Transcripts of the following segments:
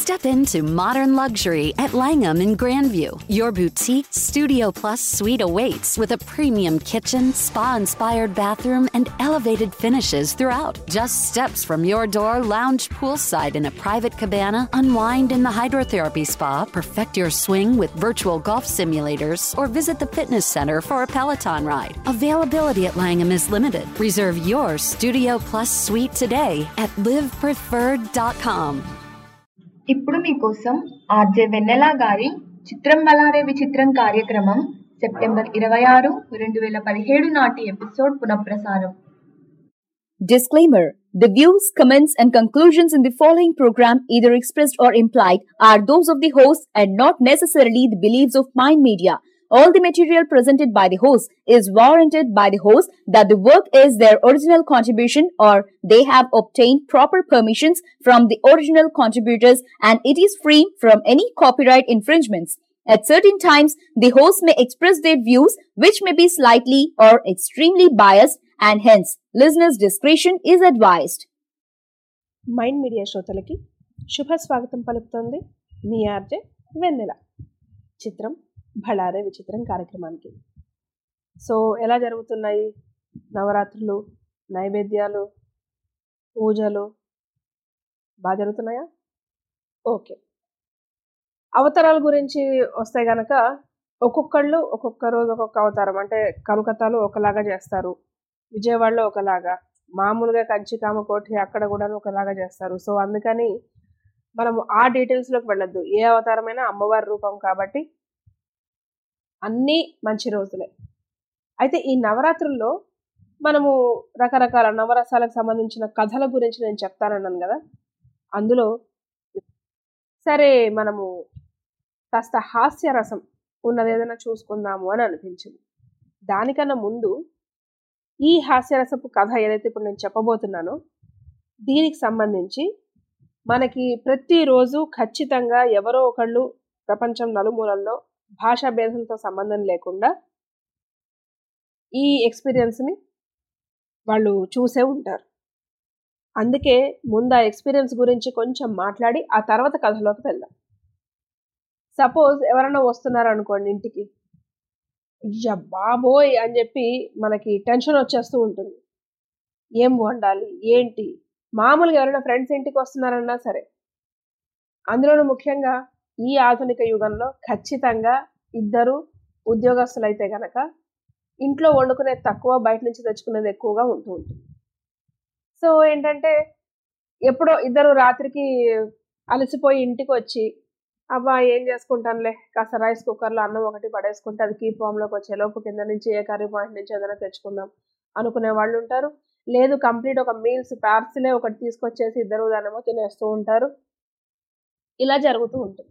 Step into modern luxury at Langham in Grandview. Your boutique Studio Plus suite awaits with a premium kitchen, spa inspired bathroom, and elevated finishes throughout. Just steps from your door, lounge poolside in a private cabana, unwind in the hydrotherapy spa, perfect your swing with virtual golf simulators, or visit the fitness center for a Peloton ride. Availability at Langham is limited. Reserve your Studio Plus suite today at livepreferred.com. ఇప్పుడు మీకోసం RJ వెన్నెల గారి చిత్రం బలారే విచిత్రం కార్యక్రమం September ఇరవై ఆరు రెండు వేల పదిహేడు నాటి ఎపిసోడ్ పునఃప్రసారం Disclaimer The views, comments, and conclusions in the following program, either expressed or implied, are those of the host and not necessarily the beliefs of Mind Media. All the material presented by the host is warranted by the host that the work is their original contribution or they have obtained proper permissions from the original contributors and it is free from any copyright infringements. At certain times, the host may express their views which may be slightly or extremely biased and hence listeners' discretion is advised. Mind Media శ్రోతలకి శుభ స్వాగతం పలుకుతోంది మీ RJ వెన్నెల చిత్రం భళారే విచిత్రం కార్యక్రమానికి so ఎలా జరుగుతున్నాయి నవరాత్రులు నైవేద్యాలు పూజలు బాగా జరుగుతున్నాయా ఓకే అవతారాల గురించి వస్తే గనక ఒక్కొక్కళ్ళు ఒక్కొక్క రోజు ఒక్కొక్క అవతారం అంటే కలకత్తాలో ఒకలాగా చేస్తారు విజయవాడలో ఒకలాగా మామూలుగా కంచి కామకోటి అక్కడ కూడా ఒకలాగా చేస్తారు సో అందుకని మనము ఆ డీటెయిల్స్లోకి వెళ్ళొద్దు ఏ అవతారమైనా అమ్మవారి రూపం కాబట్టి అన్నీ మంచి రోజులే అయితే ఈ నవరాత్రుల్లో మనము రకరకాల నవరసాలకు సంబంధించిన కథల గురించి నేను చెప్తానన్నాను కదా అందులో సరే మనము కాస్త హాస్యరసం ఉన్నది ఏదైనా చూసుకుందాము అని అనిపించింది దానికన్నా ముందు ఈ హాస్యరసపు కథ ఏదైతే ఇప్పుడు నేను చెప్పబోతున్నానో దీనికి సంబంధించి మనకి ప్రతిరోజు ఖచ్చితంగా ఎవరో ఒకళ్ళు ప్రపంచం నలుమూలల్లో భాషా భేదంతో సంబంధం లేకుండా ఈ ఎక్స్పీరియన్స్ని వాళ్ళు చూసే ఉంటారు అందుకే ముందు ఆ ఎక్స్పీరియన్స్ గురించి కొంచెం మాట్లాడి ఆ తర్వాత కథలోకి వెళ్దాం సపోజ్ ఎవరైనా వస్తున్నారు అనుకోండి ఇంటికి అయ్యా బాబోయ్ అని చెప్పి మనకి టెన్షన్ వచ్చేస్తూ ఉంటుంది ఏం వండాలి ఏంటి మామూలుగా ఎవరైనా ఫ్రెండ్స్ ఇంటికి వస్తున్నారన్నా సరే అందులోనూ ముఖ్యంగా ఈ ఆధునిక యుగంలో ఖచ్చితంగా ఇద్దరు ఉద్యోగస్తులు అయితే గనక ఇంట్లో వండుకునేది తక్కువ బయట నుంచి తెచ్చుకునేది ఎక్కువగా ఉంటూ ఉంటుంది సో ఏంటంటే ఎప్పుడో ఇద్దరు రాత్రికి అలసిపోయి ఇంటికి వచ్చి అబ్బా ఏం చేసుకుంటానులే కాస్త రైస్ కుక్కర్లో అన్నం ఒకటి పడేసుకుంటే అది కీ ఫామ్లోకి వచ్చే లోపు కింద నుంచి ఏ కర్రీ పాయింట్ నుంచి ఏదైనా తెచ్చుకుందాం అనుకునే వాళ్ళు ఉంటారు లేదు కంప్లీట్ ఒక మీల్స్ పార్సిలే ఒకటి తీసుకొచ్చేసి ఇద్దరు దానేమో తినేస్తూ ఉంటారు ఇలా జరుగుతూ ఉంటుంది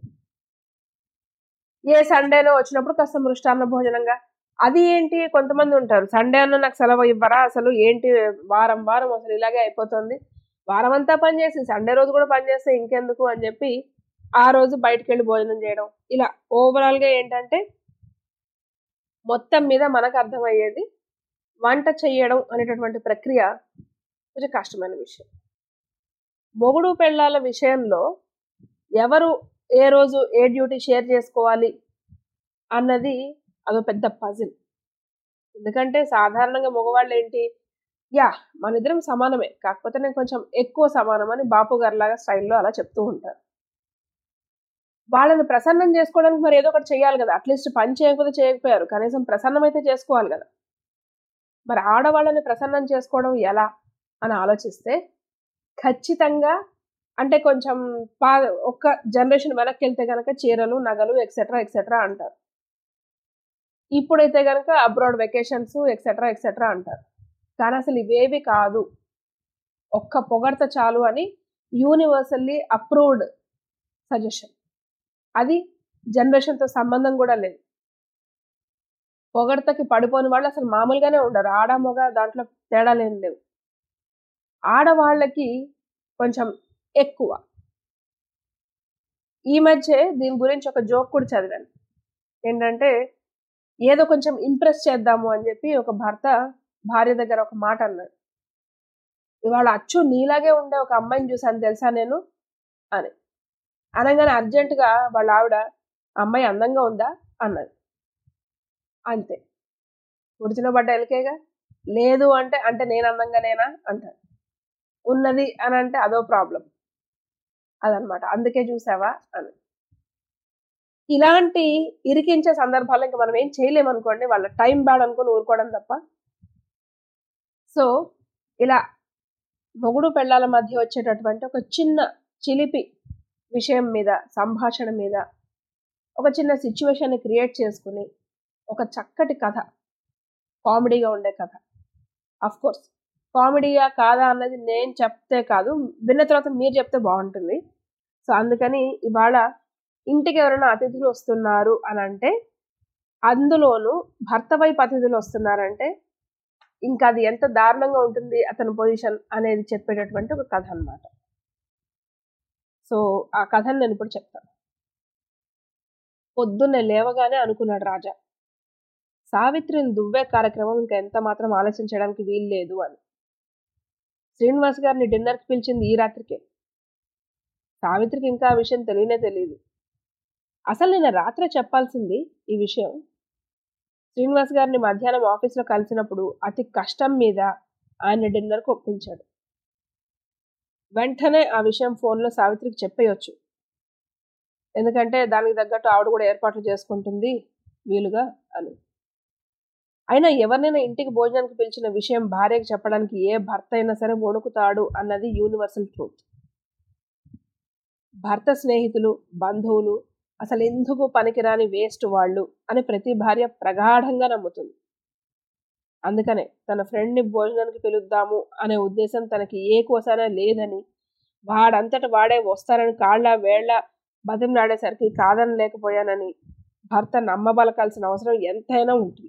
ఏ సండేలో వచ్చినప్పుడు కాస్త మృష్టాన్న భోజనంగా అది ఏంటి కొంతమంది ఉంటారు సండే అన్న నాకు సెలవు ఇవ్వరా అసలు ఏంటి వారం వారం అసలు ఇలాగే అయిపోతుంది వారం అంతా పని చేసి సండే రోజు కూడా పని చేస్తే ఇంకెందుకు అని చెప్పి ఆ రోజు బయటకు వెళ్ళి భోజనం చేయడం ఇలా ఓవరాల్గా ఏంటంటే మొత్తం మీద మనకు అర్థమయ్యేది వంట చేయడం అనేటటువంటి ప్రక్రియ కొంచెం కష్టమైన విషయం మొగుడు పెళ్ళాల విషయంలో ఎవరు ఏ రోజు ఏ డ్యూటీ షేర్ చేసుకోవాలి అన్నది అదో పెద్ద పజిల్ ఎందుకంటే సాధారణంగా మగవాళ్ళు ఏంటి యా మన ఇద్దరం సమానమే కాకపోతే నేను కొంచెం ఎక్కువ సమానం అని బాపు గారిలాగా స్టైల్లో అలా చెప్తూ ఉంటారు వాళ్ళని ప్రసన్నం చేసుకోవడానికి మరి ఏదో ఒకటి చేయాలి కదా అట్లీస్ట్ పని చేయకపోతే చేయకపోయారు కనీసం ప్రసన్నం అయితే చేసుకోవాలి కదా మరి ఆడవాళ్ళని ప్రసన్నం చేసుకోవడం ఎలా అని ఆలోచిస్తే ఖచ్చితంగా అంటే కొంచెం పా ఒక్క జనరేషన్ వెనక్కి వెళ్తే కనుక చీరలు నగలు ఎక్సెట్రా ఎక్సెట్రా అంటారు ఇప్పుడైతే కనుక అబ్రాడ్ వెకేషన్స్ ఎక్సెట్రా ఎక్సెట్రా అంటారు కానీ అసలు ఇవేవి కాదు ఒక్క పొగడత చాలు అని యూనివర్సల్లీ అప్రూవ్డ్ సజెషన్ అది జనరేషన్తో సంబంధం కూడా లేదు పొగడతకి పడిపోని వాళ్ళు అసలు మామూలుగానే ఉండరు ఆడ మగ దాంట్లో తేడాలు ఏం లేవు ఆడవాళ్ళకి కొంచెం ఎక్కువ ఈ మధ్య దీని గురించి ఒక జోక్ కూడా చదివాను ఏంటంటే ఏదో కొంచెం ఇంప్రెస్ చేద్దాము అని చెప్పి ఒక భర్త భార్య దగ్గర ఒక మాట అన్నాడు ఇవాళ అచ్చు నీలాగే ఉండే ఒక అమ్మాయిని చూసాను తెలుసా నేను అని అనగానే అర్జెంటుగా వాళ్ళ ఆవిడ అమ్మాయి అందంగా ఉందా అన్నది అంతే ఉడిచిన పడ్డ ఎలికేగా లేదు అంటే అంటే నేను అందంగా నేనా అంటారు ఉన్నది అని అంటే అదో ప్రాబ్లం అదనమాట అందుకే చూసావా అని ఇలాంటి ఇరికించే సందర్భాల్లో ఇంకా మనం ఏం చేయలేము అనుకోండి వాళ్ళ టైం బ్యాడ్ అనుకుని ఊరుకోవడం తప్ప సో ఇలా మొగుడు పెళ్ళాల మధ్య వచ్చేటటువంటి ఒక చిన్న చిలిపి విషయం మీద సంభాషణ మీద ఒక చిన్న సిచ్యువేషన్ని క్రియేట్ చేసుకుని ఒక చక్కటి కథ కామెడీగా ఉండే కథ అఫ్ కోర్స్ కామెడీయా కాదా అన్నది నేను చెప్తే కాదు విన్న తర్వాత మీరు చెప్తే బాగుంటుంది సో అందుకని ఇవాళ ఇంటికి ఎవరైనా అతిథులు వస్తున్నారు అని అంటే అందులోనూ భర్త వైపు అతిథులు వస్తున్నారంటే ఇంకా అది ఎంత దారుణంగా ఉంటుంది అతని పొజిషన్ అనేది చెప్పేటటువంటి ఒక కథ అన్నమాట సో ఆ కథను నేను ఇప్పుడు చెప్తాను పొద్దున్నే లేవగానే అనుకున్నాడు రాజా సావిత్రిని దువ్వే కార్యక్రమం ఇంకా ఎంత మాత్రం ఆలోచించడానికి వీలు లేదు అని శ్రీనివాస్ గారిని డిన్నర్కి పిలిచింది ఈ రాత్రికే సావిత్రికి ఇంకా ఆ విషయం తెలియనే తెలియదు అసలు నేను రాత్రే చెప్పాల్సింది ఈ విషయం శ్రీనివాస్ గారిని మధ్యాహ్నం ఆఫీస్లో కలిసినప్పుడు అతి కష్టం మీద ఆయన డిన్నర్కి ఒప్పించాడు వెంటనే ఆ విషయం ఫోన్లో సావిత్రికి చెప్పేయచ్చు ఎందుకంటే దానికి తగ్గట్టు ఆవిడ కూడా ఏర్పాట్లు చేసుకుంటుంది వీలుగా అని అయినా ఎవరినైనా ఇంటికి భోజనానికి పిలిచిన విషయం భార్యకు చెప్పడానికి ఏ భర్త అయినా సరే వణుకుతాడు అన్నది యూనివర్సల్ ట్రూత్ భర్త స్నేహితులు బంధువులు అసలు ఎందుకు పనికిరాని వేస్ట్ వాళ్ళు అని ప్రతి భార్య ప్రగాఢంగా నమ్ముతుంది అందుకనే తన ఫ్రెండ్ని భోజనానికి పిలుద్దాము అనే ఉద్దేశం తనకి ఏ కోసానా లేదని వాడంతట వాడే వస్తారని కాళ్ళ వేళ్ల బతిమలాడేసరికి కాదని లేకపోయానని భర్త నమ్మబలకాల్సిన అవసరం ఎంతైనా ఉంటుంది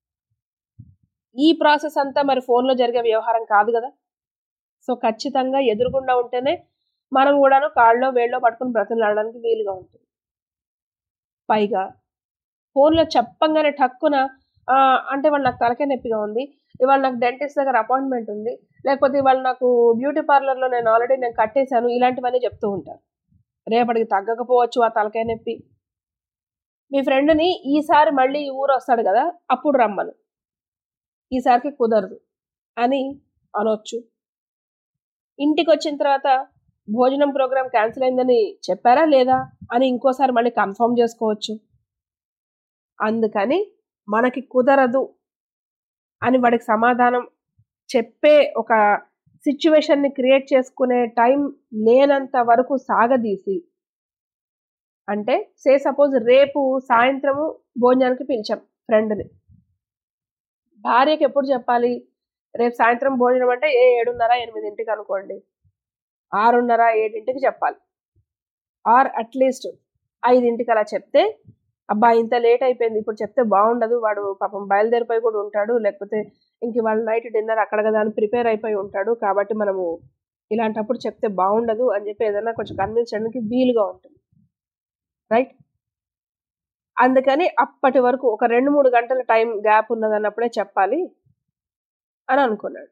ఈ ప్రాసెస్ అంతా మరి ఫోన్లో జరిగే వ్యవహారం కాదు కదా సో ఖచ్చితంగా ఎదురుగుండా ఉంటేనే మనం కూడాను కాళ్ళలో వేళ్ళలో పట్టుకుని బ్రతిమలాడడానికి వీలుగా ఉంటుంది పైగా ఫోన్లో చెప్పంగానే టక్కున అంటే వాళ్ళు నాకు తలకే నొప్పిగా ఉంది ఇవాళ నాకు డెంటిస్ట్ దగ్గర అపాయింట్మెంట్ ఉంది లేకపోతే ఇవాళ నాకు బ్యూటీ పార్లర్లో నేను ఆల్రెడీ నేను కట్టేశాను ఇలాంటివన్నీ చెప్తూ ఉంటారు రేపటికి తగ్గకపోవచ్చు ఆ తలకాయ నొప్పి మీ ఫ్రెండ్ని ఈసారి మళ్ళీ ఈ ఊరు వస్తాడు కదా అప్పుడు రమ్మను ఈసారికి కుదరదు అని అనొచ్చు ఇంటికి వచ్చిన తర్వాత భోజనం ప్రోగ్రాం క్యాన్సిల్ అయిందని చెప్పారా లేదా అని ఇంకోసారి మళ్ళీ కన్ఫర్మ్ చేసుకోవచ్చు అందుకని మనకి కుదరదు అని వాడికి సమాధానం చెప్పే ఒక సిచ్యువేషన్ని క్రియేట్ చేసుకునే టైం లేనంత వరకు సాగదీసి అంటే సే సపోజ్ రేపు సాయంత్రము భోజనానికి పిలిచాం ఫ్రెండ్ని భార్యకి ఎప్పుడు చెప్పాలి రేపు సాయంత్రం భోజనం అంటే ఏ ఏడున్నర ఎనిమిదింటికి అనుకోండి ఆరున్నర ఏడింటికి చెప్పాలి ఆర్ అట్లీస్ట్ ఐదింటికి అలా చెప్తే అబ్బా ఇంత లేట్ అయిపోయింది ఇప్పుడు చెప్తే బాగుండదు వాడు పాపం బయలుదేరిపోయి కూడా ఉంటాడు లేకపోతే ఇంక వాళ్ళ నైట్ డిన్నర్ అక్కడ కదా అని ప్రిపేర్ అయిపోయి ఉంటాడు కాబట్టి మనము ఇలాంటప్పుడు చెప్తే బాగుండదు అని చెప్పి ఏదైనా కొంచెం కన్విన్స్ చేయడానికి వీలుగా ఉంటుంది రైట్ అందుకని అప్పటి వరకు ఒక రెండు మూడు గంటల టైం గ్యాప్ ఉన్నదన్నప్పుడే చెప్పాలి అని అనుకున్నాడు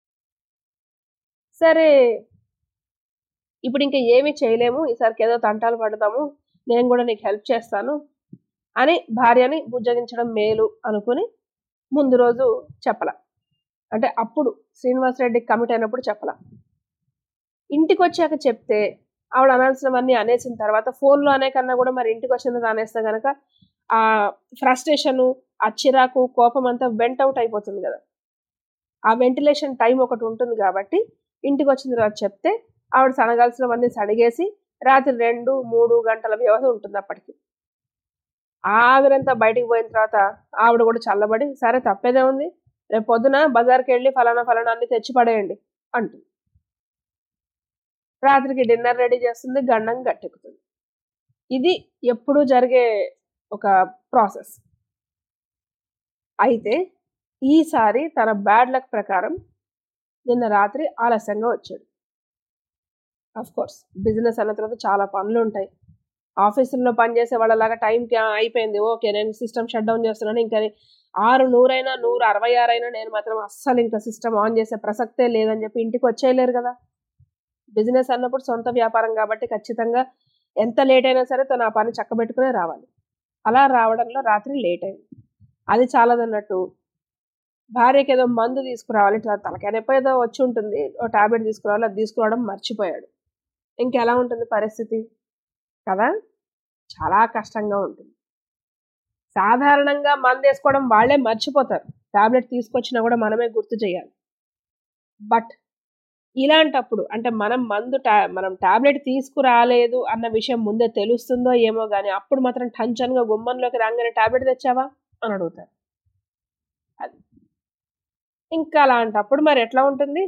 సరే ఇప్పుడు ఇంకా ఏమీ చేయలేము ఈసారికి ఏదో తంటాలు పడదాము నేను కూడా నీకు హెల్ప్ చేస్తాను అని భార్యని బుజ్జగించడం మేలు అనుకుని ముందు రోజు చెప్పల అంటే అప్పుడు శ్రీనివాసరెడ్డికి కమిట్ అయినప్పుడు చెప్పల ఇంటికి వచ్చాక చెప్తే ఆవిడ అనాల్సినవన్నీ అనేసిన తర్వాత ఫోన్లో అనే కన్నా కూడా మరి ఇంటికి వచ్చిన అనేస్తే కనుక ఆ ఫ్రస్ట్రేషను ఆ చిరాకు కోపం అంతా వెంట్ అవుట్ అయిపోతుంది కదా ఆ వెంటిలేషన్ టైం ఒకటి ఉంటుంది కాబట్టి ఇంటికి వచ్చిన తర్వాత చెప్తే ఆవిడ సనగాల్సినవన్నీ సడిగేసి రాత్రి రెండు మూడు గంటల వ్యవధి ఉంటుంది అప్పటికి ఆవిరంతా బయటికి పోయిన తర్వాత ఆవిడ కూడా చల్లబడి సరే తప్పేదే ఉంది రేపు పొద్దున బజార్కి వెళ్ళి ఫలానా ఫలానా అన్ని తెచ్చి పడేయండి అంటుంది రాత్రికి డిన్నర్ రెడీ చేస్తుంది గండం గట్టెక్కుతుంది ఇది ఎప్పుడూ జరిగే ఒక ప్రాసెస్ అయితే ఈసారి తన బ్యాడ్ లక్ ప్రకారం నిన్న రాత్రి ఆలస్యంగా వచ్చాడు అఫ్ కోర్స్ బిజినెస్ అన్న తర్వాత చాలా పనులు ఉంటాయి ఆఫీసుల్లో పనిచేసే వాళ్ళలాగా టైంకి అయిపోయింది ఓకే నేను సిస్టమ్ షట్ డౌన్ చేస్తున్నాను ఇంకా ఆరు నూరైనా నూరు అరవై ఆరైనా నేను మాత్రం అస్సలు ఇంకా సిస్టమ్ ఆన్ చేసే ప్రసక్తే లేదని చెప్పి ఇంటికి వచ్చేయలేరు కదా బిజినెస్ అన్నప్పుడు సొంత వ్యాపారం కాబట్టి ఖచ్చితంగా ఎంత లేట్ అయినా సరే తను ఆ పని చక్కబెట్టుకునే రావాలి అలా రావడంలో రాత్రి లేట్ అయింది అది చాలదన్నట్టు భార్యకి ఏదో మందు తీసుకురావాలి త- తలకాయ నొప్పి ఏదో వచ్చి ఉంటుంది ఓ టాబ్లెట్ తీసుకురావాలి అది తీసుకురావడం మర్చిపోయాడు ఇంకెలా ఉంటుంది పరిస్థితి కదా చాలా కష్టంగా ఉంటుంది సాధారణంగా మందు వేసుకోవడం వాళ్ళే మర్చిపోతారు టాబ్లెట్ తీసుకొచ్చినా కూడా మనమే గుర్తు చేయాలి బట్ ఇలాంటప్పుడు అంటే మనం మందు టా మనం టాబ్లెట్ తీసుకురాలేదు అన్న విషయం ముందే తెలుస్తుందో ఏమో కానీ అప్పుడు మాత్రం టంచన్గా గుమ్మంలోకి రాగానే టాబ్లెట్ తెచ్చావా అని అడుగుతారు అది ఇంకా అలాంటప్పుడు మరి ఎట్లా ఉంటుంది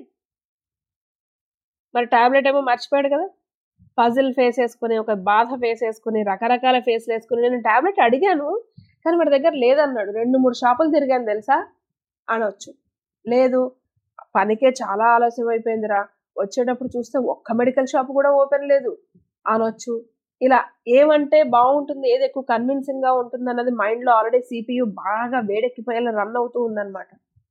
మరి టాబ్లెట్ ఏమో మర్చిపోయాడు కదా పజిల్ ఫేస్ వేసుకుని ఒక బాధ ఫేస్ వేసుకుని రకరకాల ఫేస్లు వేసుకుని నేను టాబ్లెట్ అడిగాను కానీ వాడి దగ్గర లేదన్నాడు రెండు మూడు షాపులు తిరిగాను తెలుసా అనొచ్చు లేదు పనికే చాలా ఆలస్యం అయిపోయిందిరా వచ్చేటప్పుడు చూస్తే ఒక్క మెడికల్ షాప్ కూడా ఓపెన్ లేదు అనొచ్చు ఇలా ఏమంటే బాగుంటుంది ఏది ఎక్కువ కన్విన్సింగ్ గా ఉంటుంది అన్నది మైండ్ లో ఆల్రెడీ సిపియు బాగా వేడెక్కిపోయేలా రన్ అవుతూ ఉందన్నమాట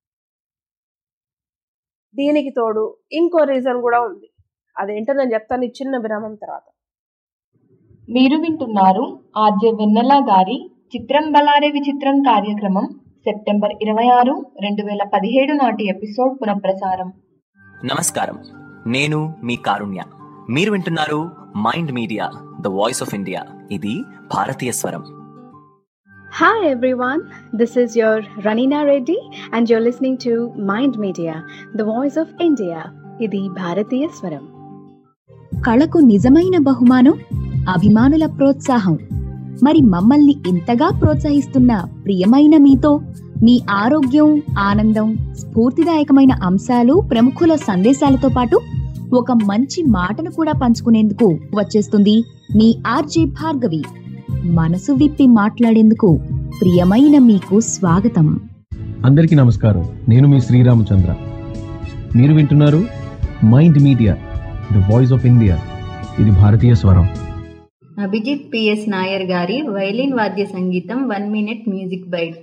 దీనికి తోడు ఇంకో రీజన్ కూడా ఉంది అదేంటో నేను చెప్తాను ఈ చిన్న విరామం తర్వాత మీరు వింటున్నారు ఆర్జే వెన్నెల గారి చిత్రం బలారే విచిత్రం కార్యక్రమం సెప్టెంబర్ ఇరవై ఆరు రెండు వేల పదిహేడు నాటి ఎపిసోడ్ పునఃప్రసారం నమస్కారం నేను మీ కారుణ్య మీరు వింటున్నారు mind Media the voice of India ఇది భారతీయ స్వరం Hi everyone, this is your Ranina Reddy and you're listening to Mind Media, the voice of India. ఇది భారతీయ స్వరం కళకు నిజమైన బహుమానం అభిమానుల ప్రోత్సాహం మరి మమ్మల్ని ఇంతగా ప్రోత్సహిస్తున్న ప్రియమైన మీతో మీ ఆరోగ్యం ఆనందం స్ఫూర్తిదాయకమైన అంశాలు ప్రముఖుల సందేశాలతో పాటు ఒక మంచి మాటను కూడా పంచుకునేందుకు వచ్చేస్తుంది మీ ఆర్జే భార్గవి మనసు విప్పి మాట్లాడేందుకు ప్రియమైన మీకు స్వాగతం అందరికీ నమస్కారం నేను మీ శ్రీరామచంద్ర మీరు వింటున్నారు mind Media the voice of India ఇది భారతీయ స్వరం అభిజిత్ పిఎస్ నాయర్ గారి వైలిన్ వాద్య సంగీతం one minute music bite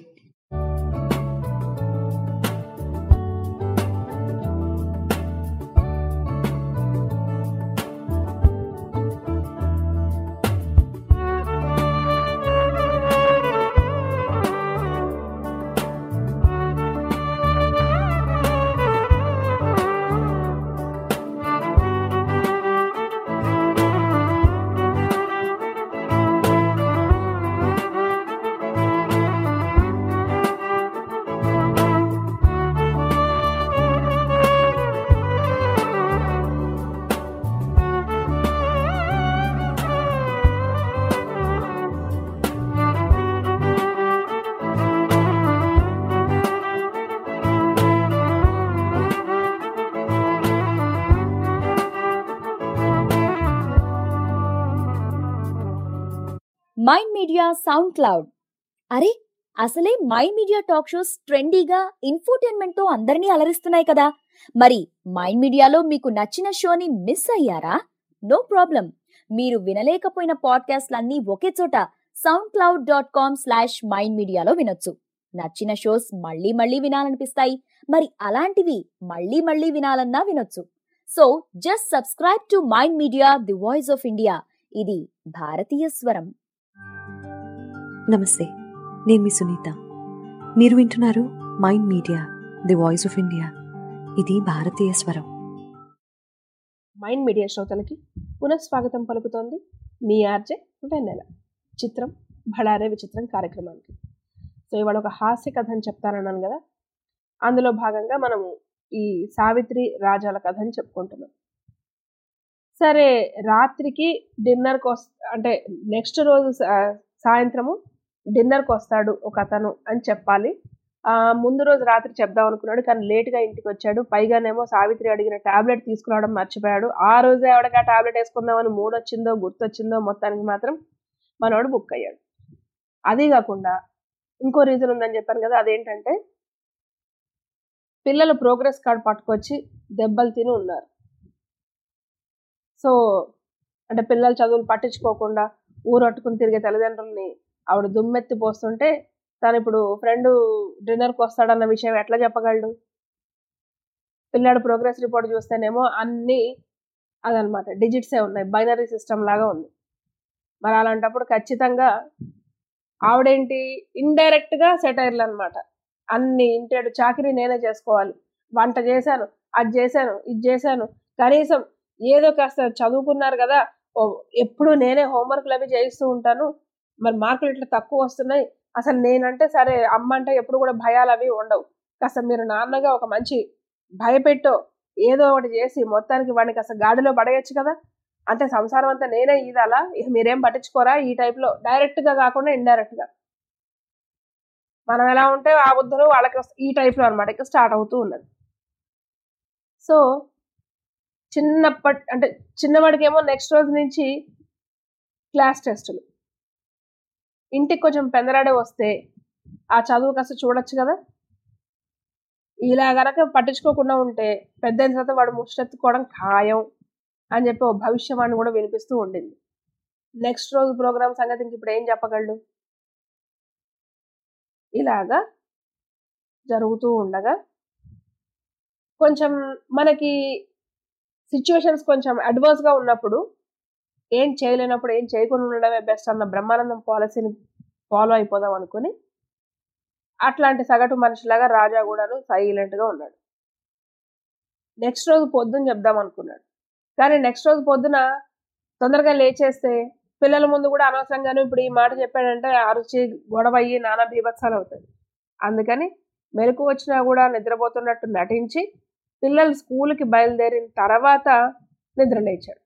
Mind Media SoundCloud అరే అసలే మైండ్ మీడియా టాక్ షోస్ ట్రెండీగా ఇన్ఫోటైన్మెంట్ తో అందరినీ అలరిస్తున్నాయి కదా మరి మైండ్ మీడియాలో మీకు నచ్చిన షోని మిస్ అయ్యారా నో ప్రాబ్లం మీరు వినలేకపోయిన పాడ్కాస్ట్లన్నీ ఒకే చోట SoundCloud dot com slash Mind మీడియాలో వినొచ్చు నచ్చిన షోస్ మళ్ళీ మళ్ళీ వినాలనిపిస్తాయి మరి అలాంటివి మళ్ళీ మళ్ళీ వినాలన్నా వినొచ్చు so just subscribe to Mind media the voice of India ఇది భారతీయ స్వరం నమస్తే నేను మీ సునీత మీరు వింటున్నారు mind media the voice of India ఇది భారతీయ స్వరం మైండ్ మీడియా శ్రోతలకి పునఃస్వాగతం పలుకుతోంది మీ ఆర్జే వెన్నెల చిత్రం భళారే విచిత్రం కార్యక్రమానికి సో ఇవాళ ఒక హాస్య కథని చెప్తానన్నాను కదా అందులో భాగంగా మనము ఈ సావిత్రి రాజాల కథని చెప్పుకుంటున్నాం సరే రాత్రికి డిన్నర్కి వస్ అంటే నెక్స్ట్ రోజు సా- సాయంత్రము డిన్నర్కి వస్తాడు ఒక అతను అని చెప్పాలి ఆ, ముందు రోజు రాత్రి చెప్దాం అనుకున్నాడు కానీ లేట్గా ఇంటికి వచ్చాడు పైగానేమో సావిత్రి అడిగిన టాబ్లెట్ తీసుకురావడం మర్చిపోయాడు ఆ రోజే ఆవిడకి ఆ టాబ్లెట్ వేసుకుందామని మూడు వచ్చిందో గుర్తొచ్చిందో మొత్తానికి మాత్రం మనోడు బుక్ అయ్యాడు అదే కాకుండా ఇంకో రీజన్ ఉందని చెప్పాను కదా అదేంటంటే పిల్లలు ప్రోగ్రెస్ కార్డ్ పట్టుకొచ్చి దెబ్బలు తిని ఉన్నారు సో అంటే పిల్లలు చదువులు పట్టించుకోకుండా ఊరొట్టుకుని తిరిగే తల్లిదండ్రుల్ని ఆవిడ దుమ్మెత్తి పోస్తుంటే తను ఇప్పుడు ఫ్రెండ్ డిన్నర్కి వస్తాడన్న విషయం ఎట్లా చెప్పగలడు పిల్లాడు ప్రోగ్రెస్ రిపోర్ట్ చూస్తేనేమో అన్ని అదనమాట డిజిట్సే ఉన్నాయి బైనరీ సిస్టమ్ లాగా ఉంది మరి అలాంటప్పుడు ఖచ్చితంగా ఆవిడేంటి ఇండైరెక్ట్ గా సెటైర్లు అనమాట అన్ని ఇంటాడు చాకరీ నేనే చేసుకోవాలి వంట చేశాను అది చేశాను ఇది చేశాను కనీసం ఏదో కాస్త చదువుకున్నారు కదా ఓ ఎప్పుడు నేనే హోంవర్క్లు అవి చేయిస్తూ ఉంటాను మరి మార్కులు ఇట్లా తక్కువ వస్తున్నాయి అసలు నేనంటే సరే అమ్మ అంటే ఎప్పుడు కూడా భయాలు అవి ఉండవు కాస్త మీరు నాన్నగా ఒక మంచి భయపెట్టో ఏదో ఒకటి చేసి మొత్తానికి వాడిని కాస్త గాడిలో పడేయచ్చు కదా అంటే సంసారం అంతా నేనే ఈదాలా ఇక మీరేం పట్టించుకోరా ఈ టైప్లో డైరెక్ట్గా కాకుండా ఇండైరెక్ట్గా మనం ఎలా ఉంటే ఆ బుద్ధులు వాళ్ళకి వస్త- ఈ టైప్లో అనమాట ఇక స్టార్ట్ అవుతూ ఉన్నది సో చిన్నప్పటి అంటే చిన్నవాడికేమో నెక్స్ట్ రోజు నుంచి క్లాస్ టెస్టులు ఇంటికి కొంచెం పెందరాడే వస్తే ఆ చదువు కాస్త చూడొచ్చు కదా ఇలా గనక పట్టించుకోకుండా ఉంటే పెద్ద అయిన తర్వాత వాడు ముష్టెత్తుకోవడం ఖాయం అని చెప్పి ఓ భవిష్యవాణి కూడా వినిపిస్తూ ఉండింది నెక్స్ట్ రోజు ప్రోగ్రామ్ సంగతి ఇంక ఇప్పుడు ఏం చెప్పగలడు ఇలాగా జరుగుతూ ఉండగా కొంచెం మనకి సిచ్యువేషన్స్ కొంచెం అడ్వర్స్గా ఉన్నప్పుడు ఏం చేయలేనప్పుడు ఏం చేయకుండా ఉండడమే బెస్ట్ అన్న బ్రహ్మానందం పాలసీని ఫాలో అయిపోదాం అనుకుని అట్లాంటి సగటు మనిషిలాగా రాజా కూడాను సైలెంట్గా ఉన్నాడు నెక్స్ట్ రోజు పొద్దున చెప్దాం అనుకున్నాడు కానీ నెక్స్ట్ రోజు పొద్దున తొందరగా లేచేస్తే పిల్లల ముందు కూడా అనవసరంగానే ఇప్పుడు ఈ మాట చెప్పాడంటే అరుచి గొడవ అయ్యి నానా బీభత్సాలు అవుతాయి అందుకని మెలకు వచ్చినా కూడా నిద్రపోతున్నట్టు నటించి పిల్లలు స్కూల్కి బయలుదేరిన తర్వాత నిద్ర లేచాడు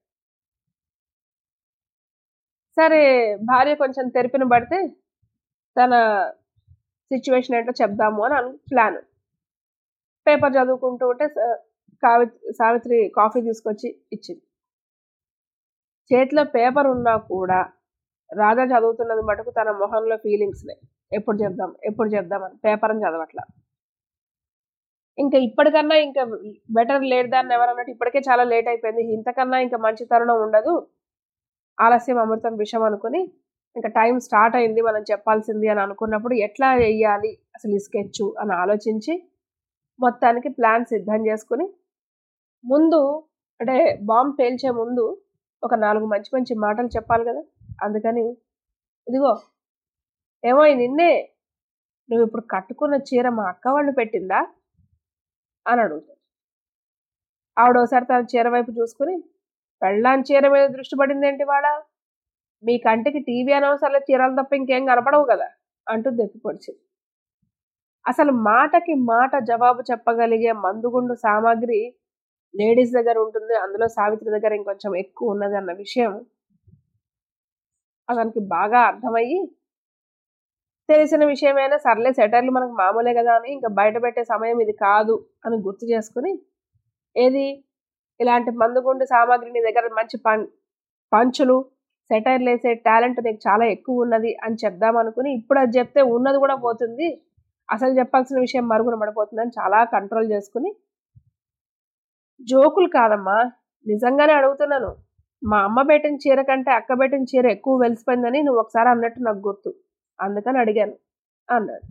సరే భార్య కొంచెం తెరిపిన పడితే తన సిచ్యువేషన్ ఏంటో చెప్దాము అని అను ప్లాన్ పేపర్ చదువుకుంటూ ఉంటే స- కావి సావిత్రి కాఫీ తీసుకొచ్చి ఇచ్చింది చేతిలో పేపర్ ఉన్నా కూడా రాజా చదువుతున్నది మటుకు తన మొహంలో ఫీలింగ్స్నే ఎప్పుడు చెప్దాం ఎప్పుడు చెప్దామని పేపర్ అని చదవట్లా ఇంకా ఇప్పటికన్నా ఇంకా బెటర్ లేట్ దాన్ని ఎవరన్నట్టు ఇప్పటికే చాలా లేట్ అయిపోయింది ఇంతకన్నా ఇంకా మంచి తరుణం ఉండదు ఆలస్యం అమృతం విషం అనుకుని ఇంకా టైం స్టార్ట్ అయింది మనం చెప్పాల్సింది అని అనుకున్నప్పుడు ఎట్లా వెయ్యాలి అసలు ఈ స్కెచ్ అని ఆలోచించి మొత్తానికి ప్లాన్ సిద్ధం చేసుకుని ముందు అంటే బాంబ్ పేల్చే ముందు ఒక నాలుగు మంచి మంచి మాటలు చెప్పాలి కదా అందుకని ఇదిగో ఏమో నిన్నే నువ్వు ఇప్పుడు కట్టుకున్న చీర మా అక్క వాళ్ళు పెట్టిందా అని అడుగుతాడు ఆవిడ ఒకసారి తన చీర వైపు చూసుకుని పెళ్ళాని చీర మీద దృష్టి పడింది ఏంటి వాడా మీ కంటికి టీవీ అనవసరంలో చీరలు తప్ప ఇంకేం కనపడవు కదా అంటూ దెప్పిపొడిచింది అసలు మాటకి మాట జవాబు చెప్పగలిగే మందుగుండు సామాగ్రి లేడీస్ దగ్గర ఉంటుంది అందులో సావిత్రి దగ్గర ఇంకొంచెం ఎక్కువ ఉన్నది అన్న విషయం అతనికి బాగా అర్థమయ్యి తెలిసిన విషయమైనా సర్లే సెటర్లు మనకు మామూలే కదా అని ఇంకా బయట పెట్టే సమయం ఇది కాదు అని గుర్తు చేసుకుని ఏది ఇలాంటి మందుగుండు సామాగ్రి నీ దగ్గర మంచి పం పంచులు సెటైర్లు వేసే టాలెంట్ నీకు చాలా ఎక్కువ ఉన్నది అని చెప్దాం అనుకుని ఇప్పుడు అది చెప్తే ఉన్నది కూడా పోతుంది అసలు చెప్పాల్సిన విషయం మరుగున పడిపోతుందని చాలా కంట్రోల్ చేసుకుని జోకులు కాదమ్మా నిజంగానే అడుగుతున్నాను మా అమ్మ పెట్టిన చీర కంటే అక్క పెట్టిన చీర ఎక్కువ వెలిసిపోయిందని నువ్వు ఒకసారి అన్నట్టు నాకు గుర్తు అందుకని అడిగాను అన్నాడు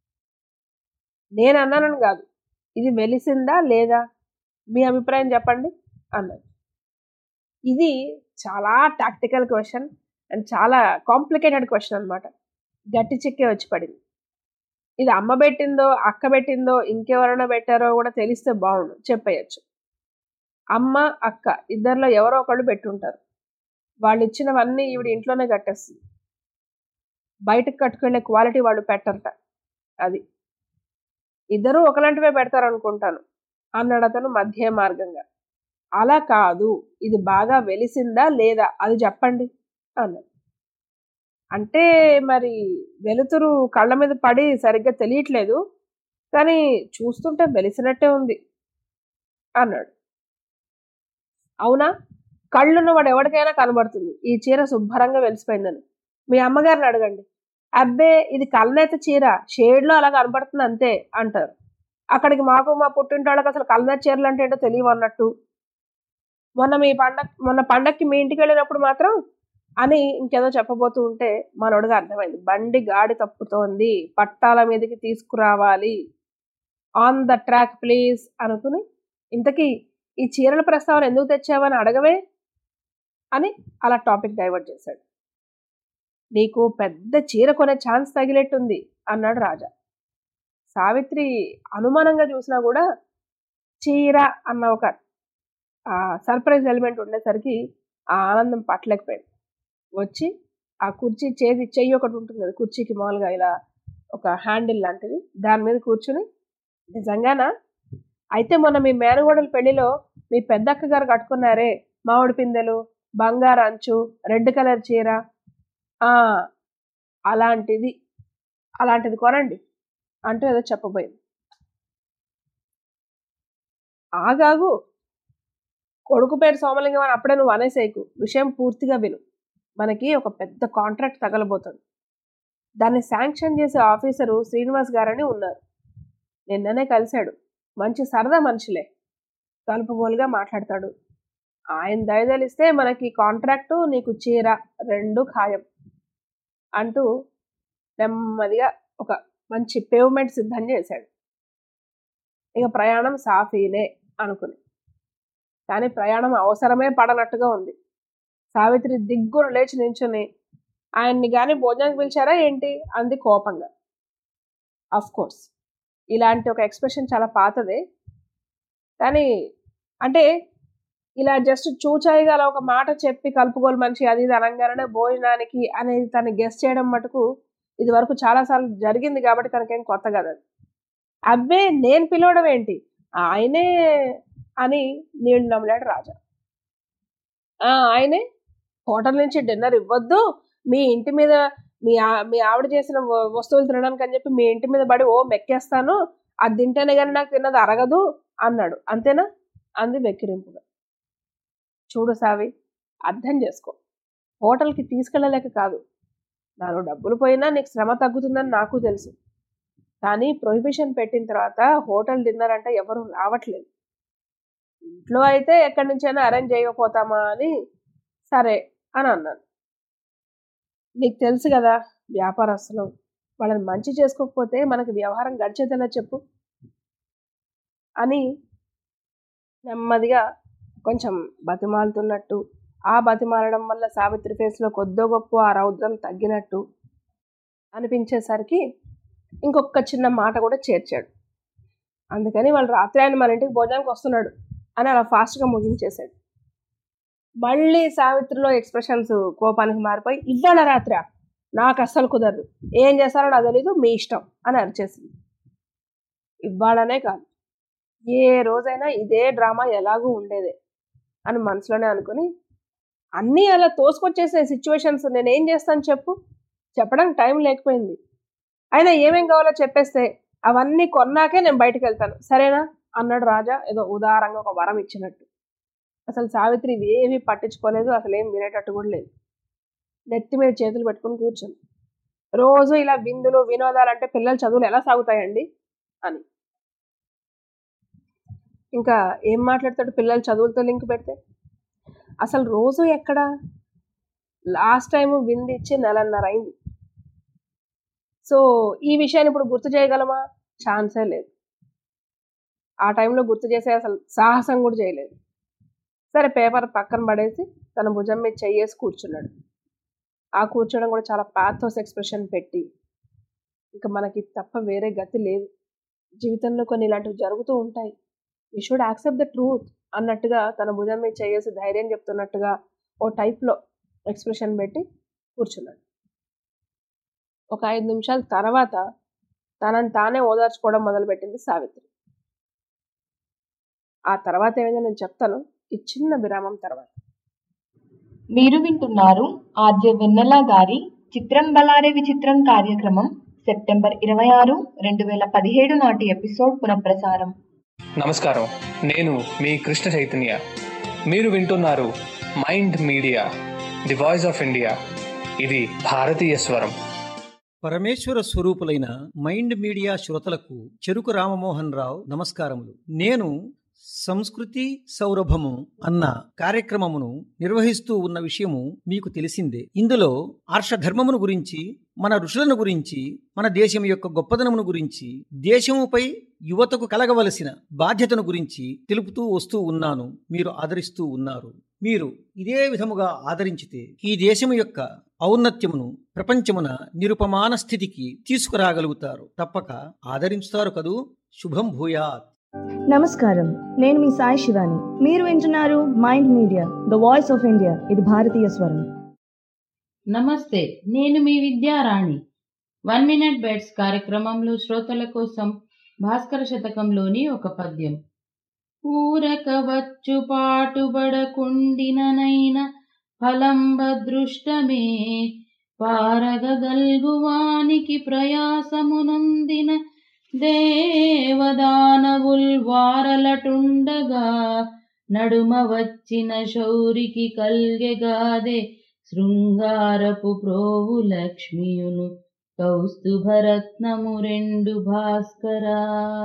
నేను అన్నానని కాదు ఇది వెలిసిందా లేదా మీ అభిప్రాయం చెప్పండి అన్నాడు ఇది చాలా టాక్టికల్ క్వశ్చన్ అండ్ చాలా కాంప్లికేటెడ్ క్వశ్చన్ అనమాట గట్టి చిక్కే వచ్చి పడింది ఇది అమ్మ పెట్టిందో అక్క పెట్టిందో ఇంకెవరైనా పెట్టారో కూడా తెలిస్తే బాగుండు చెప్పేయచ్చు అమ్మ అక్క ఇద్దరిలో ఎవరో ఒకళ్ళు పెట్టుంటారు వాళ్ళు ఇచ్చినవన్నీ ఈవిడ ఇంట్లోనే కట్టేస్తుంది బయటకు కట్టుకెళ్ళే క్వాలిటీ వాళ్ళు పెట్టరట అది ఇద్దరూ ఒకలాంటివే పెడతారు అనుకుంటాను అన్నాడు అతను మధ్య మార్గంగా అలా కాదు ఇది బాగా వెలిసిందా లేదా అది చెప్పండి అన్నాడు అంటే మరి వెలుతురు కళ్ళ మీద పడి సరిగ్గా తెలియట్లేదు కానీ చూస్తుంటే వెలిసినట్టే ఉంది అన్నాడు అవునా కళ్ళున్న వాడు ఎవరికైనా కనబడుతుంది ఈ చీర శుభ్రంగా వెలిసిపోయిందని మీ అమ్మగారిని అడగండి అబ్బే ఇది కలనేత చీర షేడ్లో అలా కనబడుతుంది అంతే అంటారు అక్కడికి మాకు మా పుట్టింటోళ్ళకి అసలు కలనేత చీరలు అంటే ఏంటో తెలియవు అన్నట్టు మొన్న మీ పండగ మొన్న పండక్కి మీ ఇంటికి వెళ్ళినప్పుడు మాత్రం అని ఇంకేదో చెప్పబోతూ ఉంటే మనోడిగా అర్థమైంది బండి గాడి తప్పుతోంది పట్టాల మీదకి తీసుకురావాలి ఆన్ ద ట్రాక్ ప్లీజ్ అనుకుని ఇంతకీ ఈ చీరల ప్రస్తావన ఎందుకు తెచ్చావని అడగవే అని అలా టాపిక్ డైవర్ట్ చేశాడు నీకు పెద్ద చీర కొనే ఛాన్స్ తగిలేట్టుంది అన్నాడు రాజా సావిత్రి అనుమానంగా చూసినా కూడా చీర అన్న ఒక సర్ప్రైజ్ ఎలిమెంట్ ఉండేసరికి ఆ ఆనందం పట్టలేకపోయింది వచ్చి ఆ కుర్చీ చేసి చెయ్యి ఒకటి ఉంటుంది కదా కుర్చీకి మామూలుగా ఇలా ఒక హ్యాండిల్ లాంటిది దాని మీద కూర్చుని నిజంగానా అయితే మొన్న మీ మేనగోడల పెళ్లిలో మీ పెద్దక్క గారు కట్టుకున్నారే మామిడి పిందెలు బంగారు అంచు రెడ్ కలర్ చీర ఆ అలాంటిది అలాంటిది కొనండి అంటూ ఏదో చెప్పబోయింది ఆగాగు కొడుకు పేరు సోమలింగం అని అప్పుడే నువ్వు అనేసేయకు విషయం పూర్తిగా విను మనకి ఒక పెద్ద కాంట్రాక్ట్ తగలబోతుంది దాన్ని శాంక్షన్ చేసే ఆఫీసరు శ్రీనివాస్ గారని ఉన్నారు నిన్ననే కలిశాడు మంచి సరదా మనిషిలే కలుపుగోలుగా మాట్లాడతాడు ఆయన దయదలిస్తే మనకి కాంట్రాక్టు నీకు చీర రెండు ఖాయం అంటూ నెమ్మదిగా ఒక మంచి పేవ్మెంట్ సిద్ధం చేశాడు ఇక ప్రయాణం సాఫీనే అనుకుని కానీ ప్రయాణం అవసరమే పడనట్టుగా ఉంది సావిత్రి దిగ్గురు లేచి నించుని ఆయన్ని కానీ భోజనానికి పిలిచారా ఏంటి అంది కోపంగా అఫ్ కోర్స్ ఇలాంటి ఒక ఎక్స్ప్రెషన్ చాలా పాతదే కానీ అంటే ఇలా జస్ట్ చూచాయిగా అలా ఒక మాట చెప్పి కలుపుకోలు మనిషి అది ఇది అనగానే భోజనానికి అనేది తను గెస్ట్ చేయడం మటుకు ఇది వరకు చాలాసార్లు జరిగింది కాబట్టి తనకేం కొత్త కదా అది అబ్బే నేను పిలవడం ఏంటి ఆయనే అని నీళ్ళు నమ్మలాడు రాజా ఆయనే హోటల్ నుంచి డిన్నర్ ఇవ్వద్దు మీ ఇంటి మీద మీ మీ ఆవిడ చేసిన వస్తువులు తినడానికి అని చెప్పి మీ ఇంటి మీద పడి ఓ మెక్కేస్తాను అది తింటేనే కానీ నాకు తిన్నది అరగదు అన్నాడు అంతేనా అంది వెక్కిరింపుగా చూడు సావి అర్థం చేసుకో హోటల్కి తీసుకెళ్ళలేక కాదు నాలో డబ్బులు పోయినా నీకు శ్రమ తగ్గుతుందని నాకు తెలుసు కానీ ప్రొహిబిషన్ పెట్టిన తర్వాత హోటల్ డిన్నర్ అంటే ఎవరు రావట్లేదు ఇంట్లో అయితే ఎక్కడి నుంచైనా అరేంజ్ చేయకపోతామా అని సరే అని అన్నాను నీకు తెలుసు కదా వ్యాపారస్తులు వాళ్ళని మంచి చేసుకోకపోతే మనకి వ్యవహారం గడిచేదెలా చెప్పు అని నెమ్మదిగా కొంచెం బతిమాలుతున్నట్టు ఆ బతిమాలడం వల్ల సావిత్రి ఫేస్లో కొద్దో గొప్ప ఆ రౌద్రం తగ్గినట్టు అనిపించేసరికి ఇంకొక చిన్న మాట కూడా చేర్చాడు అందుకని వాళ్ళు రాత్రి ఆయన మన ఇంటికి భోజనానికి వస్తున్నాడు అని అలా ఫాస్ట్గా ముగించేశాడు మళ్ళీ సావిత్రిలో ఎక్స్ప్రెషన్స్ కోపానికి మారిపోయి ఇవాళ రాత్రి నాకు అస్సలు కుదరదు ఏం చేస్తారో నాకు తెలీదు మీ ఇష్టం అని అరిచేసింది ఇవ్వాలనే కాదు ఏ రోజైనా ఇదే డ్రామా ఎలాగూ ఉండేదే అని మనసులోనే అనుకుని అన్నీ అలా తోసుకొచ్చేసే సిచ్యువేషన్స్ నేను ఏం చేస్తాను చెప్పు చెప్పడానికి టైం లేకపోయింది అయినా ఏమేం కావాలో చెప్పేస్తే అవన్నీ కొన్నాకే నేను బయటకు వెళ్తాను సరేనా అన్నాడు రాజా ఏదో ఉదారంగా ఒక వరం ఇచ్చినట్టు అసలు సావిత్రి ఇవేవి పట్టించుకోలేదు అసలు ఏం వినేటట్టు కూడా లేదు నెత్తి మీద చేతులు పెట్టుకుని కూర్చుంది రోజు ఇలా విందులు వినోదాలు అంటే పిల్లల చదువులు ఎలా సాగుతాయండి అని ఇంకా ఏం మాట్లాడతాడు పిల్లల చదువులతో లింక్ పెడితే అసలు రోజు ఎక్కడ లాస్ట్ టైం విందు ఇచ్చి నెలన్నర అయింది సో ఈ విషయాన్ని ఇప్పుడు గుర్తు చేయగలమా ఛాన్సే లేదు ఆ టైంలో గుర్తు చేసే అసలు సాహసం కూడా చేయలేదు సరే పేపర్ పక్కన పడేసి తన భుజం మీద చెయ్యేసి కూర్చున్నాడు ఆ కూర్చోవడం కూడా చాలా పాథోస్ ఎక్స్ప్రెషన్ పెట్టి ఇంకా మనకి తప్ప వేరే గతి లేదు జీవితంలో కొన్ని ఇలాంటివి జరుగుతూ ఉంటాయి we should accept the truth అన్నట్టుగా తన భుజం మీద చేసి ధైర్యం చెప్తున్నట్టుగా ఓ టైప్లో ఎక్స్ప్రెషన్ పెట్టి కూర్చున్నాడు ఒక ఐదు నిమిషాల తర్వాత తనని తానే ఓదార్చుకోవడం మొదలుపెట్టింది సావిత్రి ఆ తర్వాత ఏమైందో నేను చెప్తాను ఈ చిన్న విరామం తర్వాత మీరు వింటున్నారు ఆర్జే వెన్నెల గారి చిత్రం బలారే విచిత్రం కార్యక్రమం సెప్టెంబర్ ఇరవై ఆరు రెండు వేల పదిహేడు నాటి ఎపిసోడ్ పునఃప్రసారం నమస్కారం నేను మీ కృష్ణ చైతన్య మీరు వింటున్నారు mind media the voice of India ఇది భారతీయ స్వరం పరమేశ్వర స్వరూపులైన మైండ్ మీడియా శ్రోతలకు చెరుకు రామమోహన్ రావు నమస్కారములు నేను సంస్కృతి సౌరభము అన్న కార్యక్రమమును నిర్వహిస్తూ ఉన్న విషయము మీకు తెలిసిందే ఇందులో ఆర్షధర్మమును గురించి మన ఋషులను గురించి మన దేశం యొక్క గొప్పదనమును గురించి దేశముపై యువతకు కలగవలసిన బాధ్యతను గురించి తెలుపుతూ వస్తూ ఉన్నాను మీరు ఆదరిస్తూ ఉన్నారు మీరు ఇదే విధముగా ఆదరించితే ఈ దేశము యొక్క ఔన్నత్యమును ప్రపంచమున నిరుపమాన స్థితికి తీసుకురాగలుగుతారు తప్పక ఆదరించుతారు కదూ శుభం భూయాత్ నమస్కారం నేను మీ సాయి శివాని మీరు వింటున్నారు mind Media the voice of India ఇది భారతీయ స్వరం నమస్తే నేను మీ విద్యారాణి వన్ మినిట్ బెడ్స్ కార్యక్రమంలో శ్రోతల కోసం భాస్కర శతకంలోని ఒక పద్యం ఊరక వచ్చు పాటుబడకుండిననైన ఫలంబదృష్టమే పారగగల్గువానికి ప్రయాసమునందిన దేవదానవుల్ వారలటుండగా నడుమ వచ్చిన శౌరికి కల్గెగాదే శృంగారపు ప్రోవు లక్ష్మియును కౌస్తుభరత్నము రెండు భాస్కరా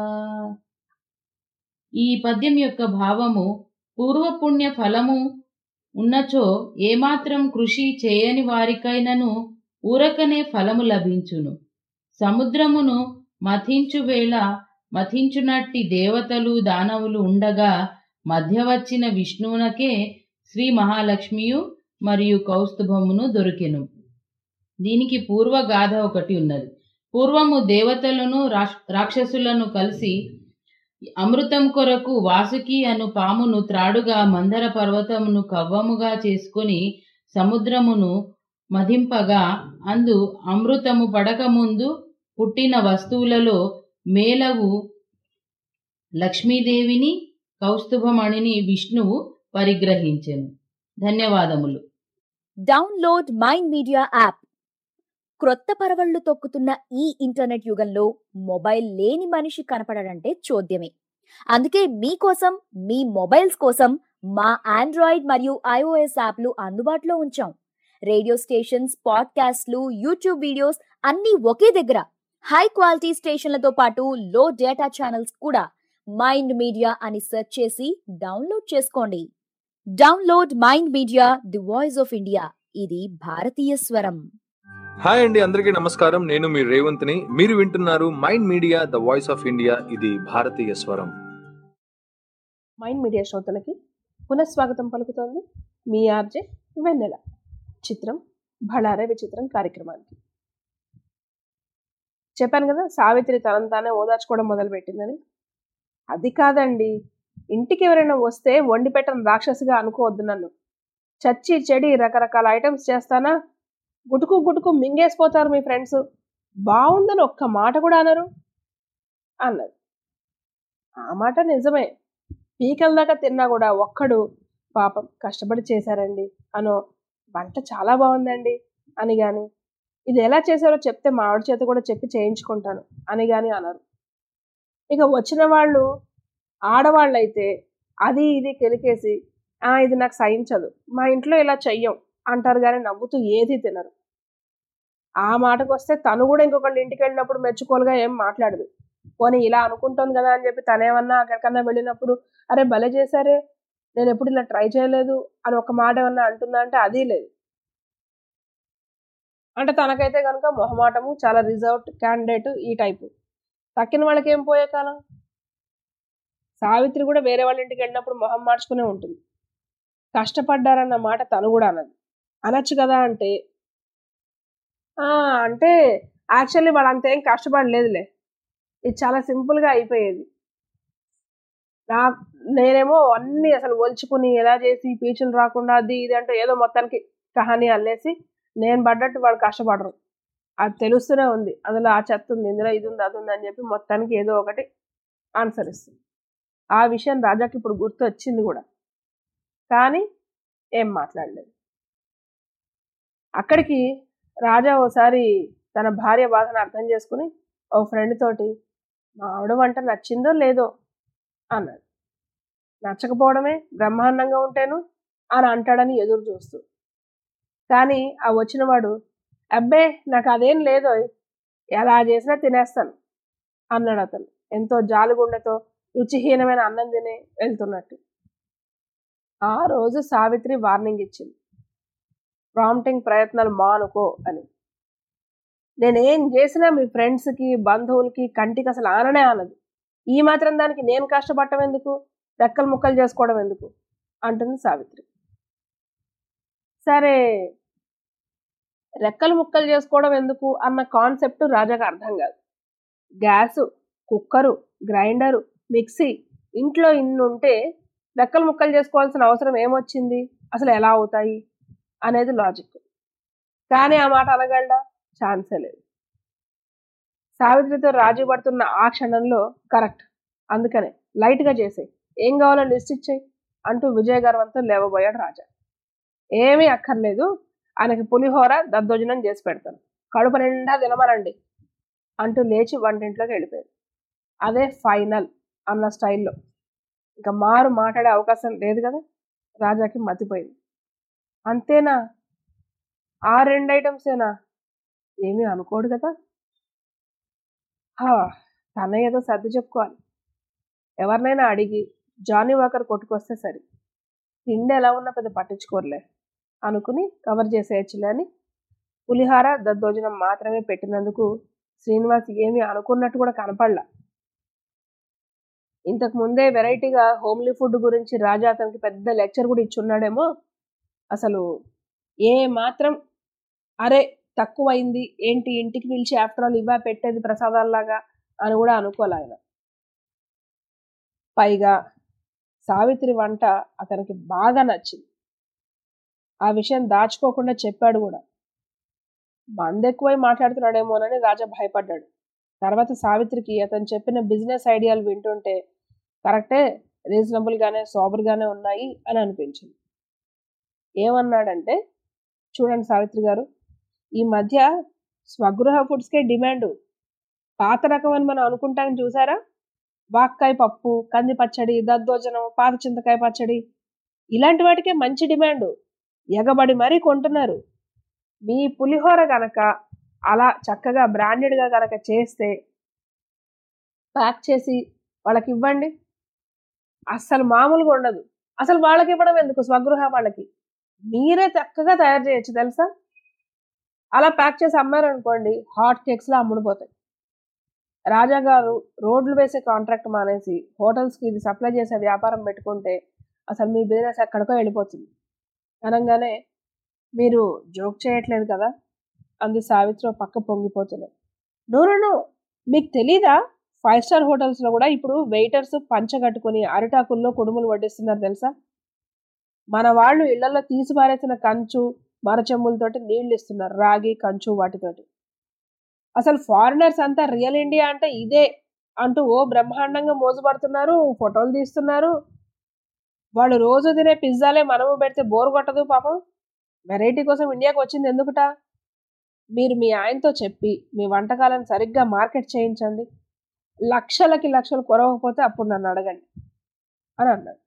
ఈ పద్యం యొక్క భావము పూర్వపుణ్య ఫలము ఉన్నచో ఏమాత్రం కృషి చేయని వారికైనను ఊరకనే ఫలము లభించును సముద్రమును మథించు వేళ మథించునట్టి దేవతలు దానవులు ఉండగా మధ్య వచ్చిన విష్ణువునకే శ్రీ మహాలక్ష్మియు మరియు కౌస్తుభమును దొరికెను దీనికి పూర్వగాథ ఒకటి ఉన్నది పూర్వము దేవతలను రాక్షసులను కలిసి అమృతం కొరకు వాసుకి అను పామును త్రాడుగా మందర పర్వతమును కవ్వముగా చేసుకొని సముద్రమును మదింపగా అందు అమృతము పడకముందు పుట్టిన వస్తువులలో మేలవు లక్ష్మీదేవిని కౌస్తుభమణిని విష్ణువు పరిగ్రహించెను ధన్యవాదములు డౌన్లోడ్ మైండ్ మీడియా యాప్ క్రొత్త పరవళ్లు తొక్కుతున్న ఈ ఇంటర్నెట్ యుగంలో మొబైల్ లేని మనిషి కనపడడంటే చోద్యమే అందుకే మీకోసం మీ మొబైల్స్ కోసం మా ఆండ్రాయిడ్ మరియు ఐఓఎస్ యాప్లు అందుబాటులో ఉంచాం రేడియో స్టేషన్స్ పాడ్కాస్ట్లు యూట్యూబ్ వీడియోస్ అన్నీ ఒకే దగ్గర హై క్వాలిటీ స్టేషన్లతో పాటు లో డేటా ఛానల్స్ కూడా మైండ్ మీడియా అని సెర్చ్ చేసి డౌన్లోడ్ చేసుకోండి download Mind media the voice of India ఇది భారతీయ స్వరం హాయ్ అండి అందరికీ నమస్కారం నేను మీ రేవంత్ని మీరు వింటున్నారు mind Media the voice of India ఇది భారతీయ స్వరం మైండ్ మీడియా శ్రోతలకి పునఃస్వాగతం పలుకుతోంది మీ ఆర్జే వెన్నెల చిత్రం భళారే విచిత్రం కార్యక్రమానికి చెప్పాను కదా సావిత్రి తనను తానే ఓదార్చుకోవడం మొదలుపెట్టిందని అది కాదండి ఇంటికి ఎవరైనా వస్తే వండి పెట్టని రాక్షసిగా అనుకోవద్దు నన్ను చచ్చి చెడి రకరకాల ఐటమ్స్ చేస్తానా గుటుకు గుటుకు మింగేసిపోతారు మీ ఫ్రెండ్స్ బాగుందని ఒక్క మాట కూడా అనరు అన్నది ఆ మాట నిజమే పీకల దాకా తిన్నా కూడా ఒక్కడు పాపం కష్టపడి చేశారండి అనో వంట చాలా బాగుందండి అని కానీ ఇది ఎలా చేశారో చెప్తే మా ఆవిడ చేత కూడా చెప్పి చేయించుకుంటాను అని కానీ అనరు ఇక వచ్చిన వాళ్ళు ఆడవాళ్ళు అయితే అది ఇది కెలికేసి "ఆ, ఇది నాకు సహించదు మా ఇంట్లో ఇలా చెయ్యం అంటారు కానీ నవ్వుతూ ఏది తినరు ఆ మాటకు వస్తే తను కూడా ఇంకొకళ్ళ ఇంటికి వెళ్ళినప్పుడు మెచ్చుకోలుగా ఏం మాట్లాడదు పోనీ ఇలా అనుకుంటుంది కదా అని చెప్పి తనేమన్నా అక్కడికన్నా వెళ్ళినప్పుడు అరే భలే చేశారే నేను ఎప్పుడు ఇలా ట్రై చేయలేదు అని ఒక మాట ఏమన్నా అంటుందా అంటే అది లేదు అంటే తనకైతే కనుక మొహమాటము చాలా రిజర్వ్డ్ క్యాండిడేట్ ఈ టైపు తక్కిన వాళ్ళకి ఏం పోయే కాలం సావిత్రి కూడా వేరే వాళ్ళ ఇంటికి వెళ్ళినప్పుడు మొహం మార్చుకునే ఉంటుంది కష్టపడ్డారన్న మాట తను కూడా అన్నది అనొచ్చు కదా అంటే "ఆ, అంటే యాక్చువల్లీ వాళ్ళు అంతేం కష్టపడలేదులే ఇది చాలా సింపుల్గా అయిపోయేది నా నేనేమో అన్నీ అసలు ఒలుచుకుని ఎలా చేసి పీచులు రాకుండా అది ఇది అంటే ఏదో మొత్తానికి కహాని అల్లేసి నేను పడ్డట్టు వాళ్ళు కష్టపడరు అది తెలుస్తూనే ఉంది అందులో ఆ చెత్త ఉంది ఇందులో ఇది ఉంది అది ఉంది అని చెప్పి మొత్తానికి ఏదో ఒకటి ఆన్సర్ ఇస్తుంది ఆ విషయం రాజాకి ఇప్పుడు గుర్తు వచ్చింది కూడా కానీ ఏం మాట్లాడలేదు అక్కడికి రాజా ఓసారి తన భార్య బాధను అర్థం చేసుకుని ఓ ఫ్రెండ్ తోటి మా ఆవిడ వంట నచ్చిందో లేదో అన్నాడు నచ్చకపోవడమే బ్రహ్మాండంగా ఉంటేను అని అంటాడని ఎదురు చూస్తూ కానీ ఆ వచ్చినవాడు అబ్బే నాకు అదేం లేదో ఎలా చేసినా తినేస్తాను అన్నాడు అతను ఎంతో జాలిగుండెతో రుచిహీనమైన అన్నం తిని వెళ్తున్నట్టు ఆ రోజు సావిత్రి వార్నింగ్ ఇచ్చింది ప్రాంప్టింగ్ ప్రయత్నాలు మానుకో అని నేనేం చేసినా మీ ఫ్రెండ్స్కి బంధువులకి కంటికి అసలు ఆననే ఆనదు ఈ మాత్రం దానికి నేను కష్టపడటం ఎందుకు రెక్కలు ముక్కలు చేసుకోవడం ఎందుకు అంటుంది సావిత్రి సరే రెక్కలు ముక్కలు చేసుకోవడం ఎందుకు అన్న కాన్సెప్ట్ రాజాకి అర్థం కాదు గ్యాసు కుక్కరు గ్రైండరు మిక్సీ ఇంట్లో ఇన్ని ఉంటే రెక్కలు ముక్కలు చేసుకోవాల్సిన అవసరం ఏమొచ్చింది అసలు ఎలా అవుతాయి అనేది లాజిక్ కానీ ఆ మాట అనగలడా ఛాన్సే లేదు సావిత్రితో రాజీ పడుతున్న ఆ క్షణంలో కరెక్ట్ అందుకనే లైట్గా చేసేయి ఏం కావాలో లిస్ట్ ఇచ్చేయి అంటూ విజయ గర్వంతో లేవబోయాడు రాజా ఏమీ అక్కర్లేదు ఆయనకి పులిహోర దద్దోజనం చేసి పెడతాను కడుపు నిండా తినమనండి అంటూ లేచి వంటింట్లోకి వెళ్ళిపోయాడు అదే ఫైనల్ అన్న స్టైల్లో ఇంకా మారు మాట్లాడే అవకాశం లేదు కదా రాజాకి మతిపోయింది అంతేనా ఆ రెండు ఐటమ్సేనా ఏమీ అనుకోడు కదా హా, తన ఏదో సర్ది చెప్పుకోవాలి ఎవరినైనా అడిగి జానీ వాకర్ కొట్టుకొస్తే సరి తిండి ఎలా ఉన్నా పెద్ద పట్టించుకోరులే అనుకుని కవర్ చేసేయచ్చులే అని పులిహార దద్దోజనం మాత్రమే పెట్టినందుకు శ్రీనివాస్ ఏమీ అనుకున్నట్టు కూడా కనపడలా ఇంతకు ముందే వెరైటీగా హోమ్లీ ఫుడ్ గురించి రాజా అతనికి పెద్ద లెక్చర్ కూడా ఇచ్చున్నాడేమో అసలు ఏ మాత్రం అరే తక్కువైంది ఏంటి ఇంటికి పిలిచి ఆఫ్టర్ ఆల్ ఇవా పెట్టేది ప్రసాదాల్లాగా అని కూడా అనుకోలే ఆయన పైగా సావిత్రి వంట అతనికి బాగా నచ్చింది ఆ విషయం దాచుకోకుండా చెప్పాడు కూడా మందెక్కువై మాట్లాడుతున్నాడేమోనని రాజా భయపడ్డాడు తర్వాత సావిత్రికి అతను చెప్పిన బిజినెస్ ఐడియాలు వింటుంటే కరెక్టే రీజనబుల్గానే సోబర్గానే ఉన్నాయి అని అనిపించింది ఏమన్నాడంటే చూడండి సావిత్రి గారు ఈ మధ్య స్వగృహ ఫుడ్స్కే డిమాండ్ పాత రకం అని మనం అనుకుంటాం చూసారా వాక్కాయ పప్పు కంది పచ్చడి దద్దోజనం పాత చింతకాయ పచ్చడి ఇలాంటి వాటికే మంచి డిమాండ్ ఎగబడి మరీ కొంటున్నారు మీ పులిహోర గనక అలా చక్కగా బ్రాండెడ్గా గనక చేస్తే ప్యాక్ చేసి వాళ్ళకి ఇవ్వండి అస్సలు మామూలుగా ఉండదు అసలు వాళ్ళకి ఇవ్వడం ఎందుకు స్వగృహ వాళ్ళకి మీరే చక్కగా తయారు చేయొచ్చు తెలుసా అలా ప్యాక్ చేసి అమ్మారనుకోండి హాట్ కేక్స్లో అమ్ముడుపోతాయి రాజా గారు రోడ్లు వేసే కాంట్రాక్ట్ మానేసి హోటల్స్కి ఇది సప్లై చేసే వ్యాపారం పెట్టుకుంటే అసలు మీ బిజినెస్ ఎక్కడికో వెళ్ళిపోతుంది అనగానే మీరు జోక్ చేయట్లేదు కదా అంది సావిత్రి ఓ పక్క పొంగిపోతున్నాయి నో నో నో మీకు తెలీదా ఫైవ్ స్టార్ హోటల్స్లో కూడా ఇప్పుడు వెయిటర్స్ పంచ కట్టుకుని అరిటాకుల్లో కుడుములు వడ్డిస్తున్నారు తెలుసా మన వాళ్ళు ఇళ్లలో తీసి పారేసిన కంచు మరచెంబులతోటి నీళ్లు ఇస్తున్నారు రాగి కంచు వాటితోటి అసలు ఫారినర్స్ అంతా రియల్ ఇండియా అంటే ఇదే అంటూ ఓ బ్రహ్మాండంగా మోజుపడుతున్నారు ఫోటోలు తీస్తున్నారు వాళ్ళు రోజు తినే పిజ్జాలే మనము పెడితే బోర్ కొట్టదు పాపం వెరైటీ కోసం ఇండియాకి వచ్చింది ఎందుకుట మీరు మీ ఆయనతో చెప్పి మీ వంటకాలను సరిగ్గా మార్కెట్ చేయించండి లక్షలకి లక్షలు కొరవకపోతే అప్పుడు నన్ను అడగండి అని అన్నాడు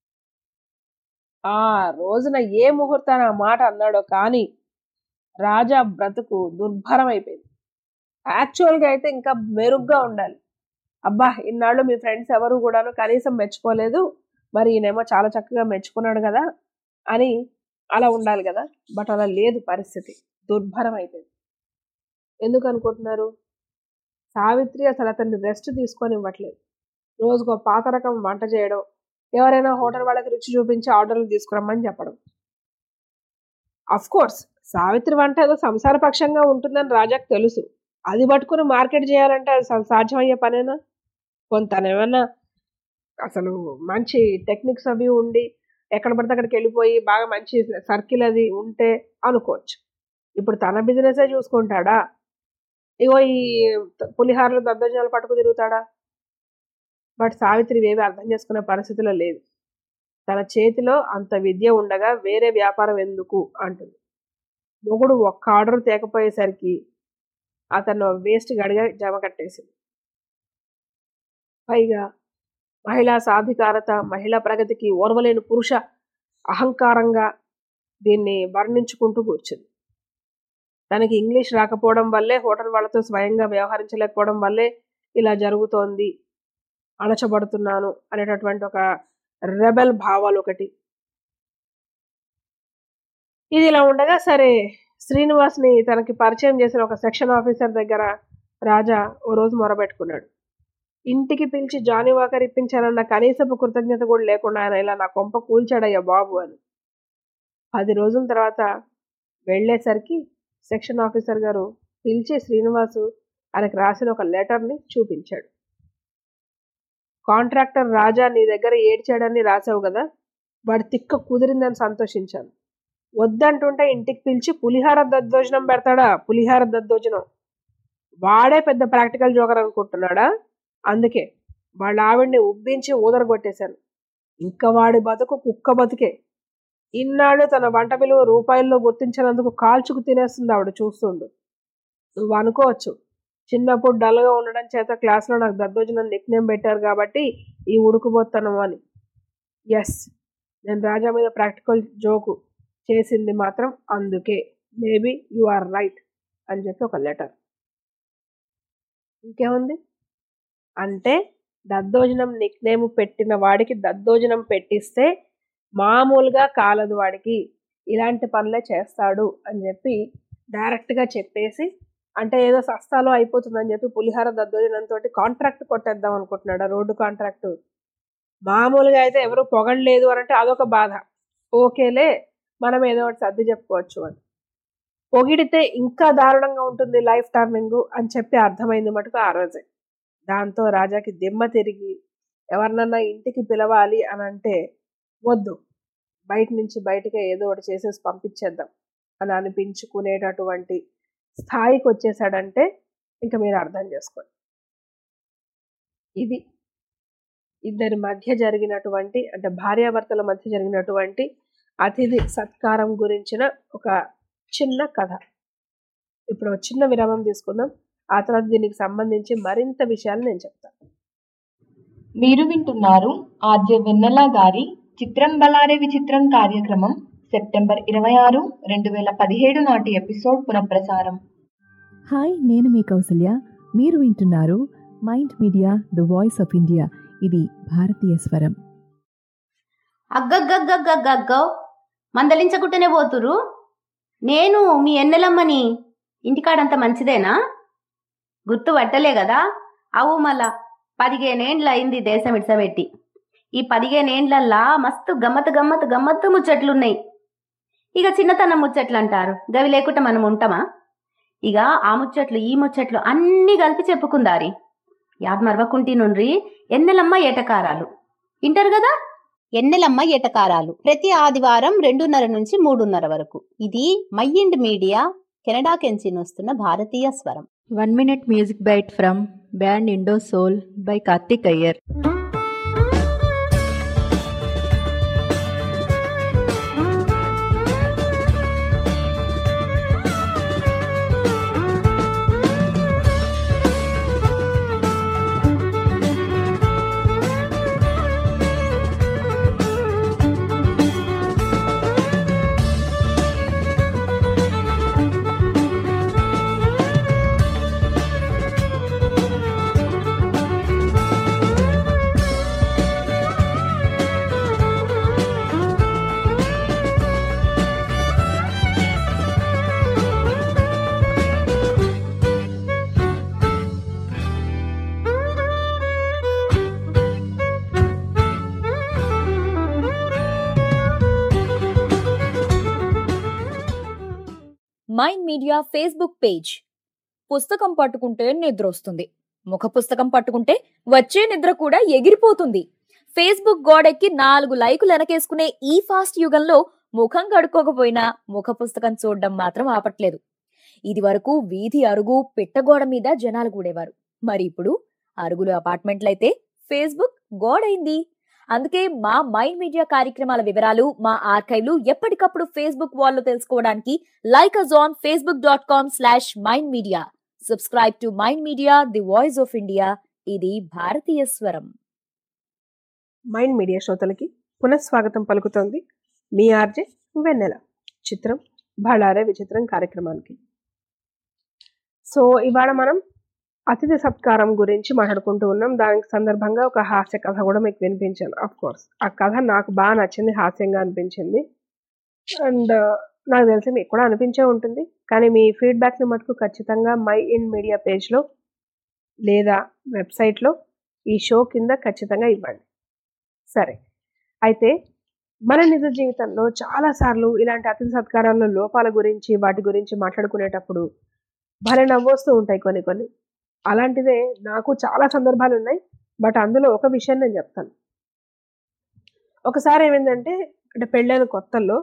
ఆ రోజున ఏ ముహూర్తాన ఆ మాట అన్నాడో కానీ రాజా బ్రతుకు దుర్భరం అయిపోయింది యాక్చువల్గా అయితే ఇంకా మెరుగ్గా ఉండాలి అబ్బా ఇన్నాళ్ళు మీ ఫ్రెండ్స్ ఎవరు కూడాను కనీసం మెచ్చుకోలేదు మరి ఈయనేమో చాలా చక్కగా మెచ్చుకున్నాడు కదా అని అలా ఉండాలి కదా బట్ అలా లేదు పరిస్థితి దుర్భరం అయిపోయింది ఎందుకు అనుకుంటున్నారు సావిత్రి అసలు అతన్ని రెస్ట్ తీసుకొని ఇవ్వట్లేదు రోజుకో పాత రకం వంట చేయడం ఎవరైనా హోటల్ వాళ్ళకి రుచి చూపించి ఆర్డర్లు తీసుకురమ్మని చెప్పడం అఫ్ కోర్స్ సావిత్రి వంట ఏదో సంసారపక్షంగా ఉంటుందని రాజాకు తెలుసు అది పట్టుకుని మార్కెట్ చేయాలంటే అది సా- సాధ్యమయ్యే పనేనా కొంత ఏమన్నా అసలు మంచి టెక్నిక్స్ అవి ఉండి ఎక్కడ పడితే అక్కడికి వెళ్ళిపోయి బాగా మంచి సర్కిల్ అది ఉంటే అనుకోవచ్చు ఇప్పుడు తన బిజినెసే చూసుకుంటాడా ఇగో ఈ పులిహారలు దద్దోజనాలు పట్టుకు తిరుగుతాడా బట్ సావిత్రి ఇవేవి అర్థం చేసుకునే పరిస్థితిలో లేదు తన చేతిలో అంత విద్య ఉండగా వేరే వ్యాపారం ఎందుకు అంటుంది మొగుడు ఒక్క ఆర్డర్ తేకపోయేసరికి అతను వేస్ట్ గడిగా జమ కట్టేసింది పైగా మహిళా సాధికారత మహిళా ప్రగతికి ఓర్వలేని పురుష అహంకారంగా దీన్ని వర్ణించుకుంటూ కూర్చుంది తనకి ఇంగ్లీష్ రాకపోవడం వల్లే హోటల్ వాళ్ళతో స్వయంగా వ్యవహరించలేకపోవడం వల్లే ఇలా జరుగుతోంది అణచబడుతున్నాను అనేటటువంటి ఒక రెబెల్ భావాలు ఒకటి ఇది ఇలా ఉండగా సరే శ్రీనివాస్ని తనకి పరిచయం చేసిన ఒక సెక్షన్ ఆఫీసర్ దగ్గర రాజా ఓ రోజు మొరబెట్టుకున్నాడు ఇంటికి పిలిచి జానీ వాకర్ ఇప్పించానన్న కనీసపు కృతజ్ఞత కూడా లేకుండా ఆయన ఇలా నా కొంప కూల్చాడయ్యా బాబు అని పది రోజుల తర్వాత వెళ్ళేసరికి సెక్షన్ ఆఫీసర్ గారు పిలిచి శ్రీనివాసు ఆయనకు రాసిన ఒక లెటర్ని చూపించాడు కాంట్రాక్టర్ రాజా నీ దగ్గర ఏడ్చాడని రాసావు కదా వాడి తిక్క కుదిరిందని సంతోషించాను వద్దంటుంటే ఇంటికి పిలిచి పులిహార దద్దోజనం పెడతాడా పులిహార దద్దోజనం వాడే పెద్ద ప్రాక్టికల్ జోకర్ అనుకుంటున్నాడా అందుకే వాళ్ళ ఆవిడ్ని ఉబ్బించి ఊదరగొట్టేశాను ఇంకా వాడి బతుకు కుక్క బతుకే ఇన్నాళ్ళు తన వంట విలువ రూపాయల్లో గుర్తించినందుకు కాల్చుకు తినేస్తుంది ఆవిడ చూస్తుండు నువ్వు అనుకోవచ్చు చిన్నప్పుడు డల్గా ఉండడం చేత క్లాస్లో నాకు దద్దోజనం నిక్నేమ్ పెట్టారు కాబట్టి ఈ ఉడుకుపోతాను అని ఎస్ నేను రాజా మీద ప్రాక్టికల్ జోకు చేసింది మాత్రం అందుకే మేబీ యు ఆర్ రైట్ అని చెప్పి ఒక లెటర్ ఇంకేముంది అంటే దద్దోజనం నిక్నేమ్ పెట్టిన వాడికి దద్దోజనం పెట్టిస్తే మామూలుగా కాలదు వాడికి ఇలాంటి పనులే చేస్తాడు అని చెప్పి డైరెక్ట్గా చెప్పేసి అంటే ఏదో సస్తాలో అయిపోతుందని చెప్పి పులిహార దద్దోజనంతో కాంట్రాక్ట్ కొట్టేద్దాం అనుకుంటున్నాడు రోడ్డు కాంట్రాక్టు మామూలుగా అయితే ఎవరు పొగడలేదు అని అంటే అదొక బాధ ఓకేలే మనం ఏదో ఒకటి సర్ది చెప్పుకోవచ్చు అని పొగిడితే ఇంకా దారుణంగా ఉంటుంది లైఫ్ టర్నింగ్ అని చెప్పి అర్థమైంది మటుకు ఆ రోజే దాంతో రాజాకి దిమ్మ తిరిగి ఎవరినన్నా ఇంటికి పిలవాలి అని అంటే వద్దు బయట నుంచి బయటకే ఏదో ఒకటి చేసేసి పంపించేద్దాం అని అనిపించుకునేటటువంటి స్థాయికి వచ్చేసాడంటే ఇంకా మీరు అర్థం చేసుకోండి ఇది ఇద్దరి మధ్య జరిగినటువంటి అంటే భార్యాభర్తల మధ్య జరిగినటువంటి అతిథి సత్కారం గురించిన ఒక చిన్న కథ ఇప్పుడు ఒక చిన్న విరామం తీసుకుందాం ఆ తర్వాత దీనికి సంబంధించి మరింత విషయాలు నేను చెప్తాను మీరు వింటున్నారు ఆర్జే వెన్నెల గారి చిత్రం బలారే విచిత్రం కార్యక్రమం సెప్టెంబర్ ఇరవై ఆరు రెండు వేల పదిహేడు నాటి ఎపిసోడ్ పునఃప్రసారం హాయ్ నేను మీ కౌసల్య మీరు వింటున్నారు mind Media the voice of India ఇది భారతీయ స్వరం అగ్గగ్గగ్గగ్గగ్గో మందలించకుంటేనే పోతురు నేను మీ ఎన్నెలమ్మని ఇంటికాడంత మంచిదేనా గుర్తు పట్టలే కదా అవు మళ్ళా పదిహేనేండ్ల అయింది దేశం ఇడ్సబెట్టి ఈ పదిహేనేండ్లల్లా మస్తు గమ్మత్ గమ్మత్ గమ్మత్తు ముచ్చట్లున్నాయి ఇక చిన్నతనం ముచ్చట్లు అంటారు గవి లేకుండా మనం ఉంటామా ఇక ఆ ముచ్చట్లు ఈ ముచ్చట్లు అన్నీ కలిపి చెప్పుకుందారి యాద్ మరవకుంటి నుండ్రి ఎన్నెలమ్మ ఏటకారాలు వింటారు కదా ఎన్నెలమ్మ ఎటకారాలు ప్రతి ఆదివారం రెండున్నర నుంచి మూడున్నర వరకు ఇది మైండ్ మీడియా కెనడా కెంచి వస్తున్న భారతీయ స్వరం one minute music bite from band Indo Soul by Karthik Iyer Mind Media Facebook page పుస్తకం పట్టుకుంటే నిద్ర వస్తుంది ముఖ పుస్తకం పట్టుకుంటే వచ్చే నిద్ర కూడా ఎగిరిపోతుంది ఫేస్బుక్ గోడెక్కి నాలుగు లైకులు వెనకేసుకునే ఈ ఫాస్ట్ యుగంలో ముఖం కడుక్కోకపోయినా ముఖ పుస్తకం చూడడం మాత్రం ఆపట్లేదు ఇది వరకు వీధి అరుగు పిట్టగోడ మీద జనాలు కూడేవారు మరి ఇప్పుడు అరుగులు అపార్ట్మెంట్లయితే ఫేస్బుక్ గోడైంది అందుకే మా మైండ్ మీడియా కార్యక్రమాల వివరాలు మా ఆర్కైవ్లు ఎప్పటికప్పుడు ఫేస్బుక్ వాల్లో తెలుసుకోవడానికి like us on Facebook dot com slash Mind Media subscribe to Mind media the voice of India ఇది భారతీయ స్వరం మైండ్ మీడియా శ్రోతలకి పునఃస్వాగతం పలుకుతోంది మీ ఆర్జే వెన్నెల చిత్రం బళారే విచిత్రం కార్యక్రమానికి సో ఇవాళ మనం అతిథి సత్కారం గురించి మాట్లాడుకుంటూ ఉన్నాం దానికి సందర్భంగా ఒక హాస్య కథ కూడా మీకు వినిపించాను అఫ్ కోర్స్ ఆ కథ నాకు బాగా నచ్చింది హాస్యంగా అనిపించింది అండ్ నాకు తెలిసి మీకు కూడా అనిపించే ఉంటుంది కానీ మీ ఫీడ్బ్యాక్ని మటుకు ఖచ్చితంగా మై ఇన్ మీడియా పేజ్లో లేదా వెబ్సైట్లో ఈ షో కింద ఖచ్చితంగా ఇవ్వండి సరే అయితే మన నిజ జీవితంలో చాలా సార్లు ఇలాంటి అతిథి సత్కారాల్లో లోపాల గురించి వాటి గురించి మాట్లాడుకునేటప్పుడు భలే నవ్వొస్తూ ఉంటాయి కొన్ని కొన్ని అలాంటిదే నాకు చాలా సందర్భాలు ఉన్నాయి బట్ అందులో ఒక విషయం నేను చెప్తాను ఒకసారి ఏమైందంటే అంటే పెళ్ళైన కొత్తల్లో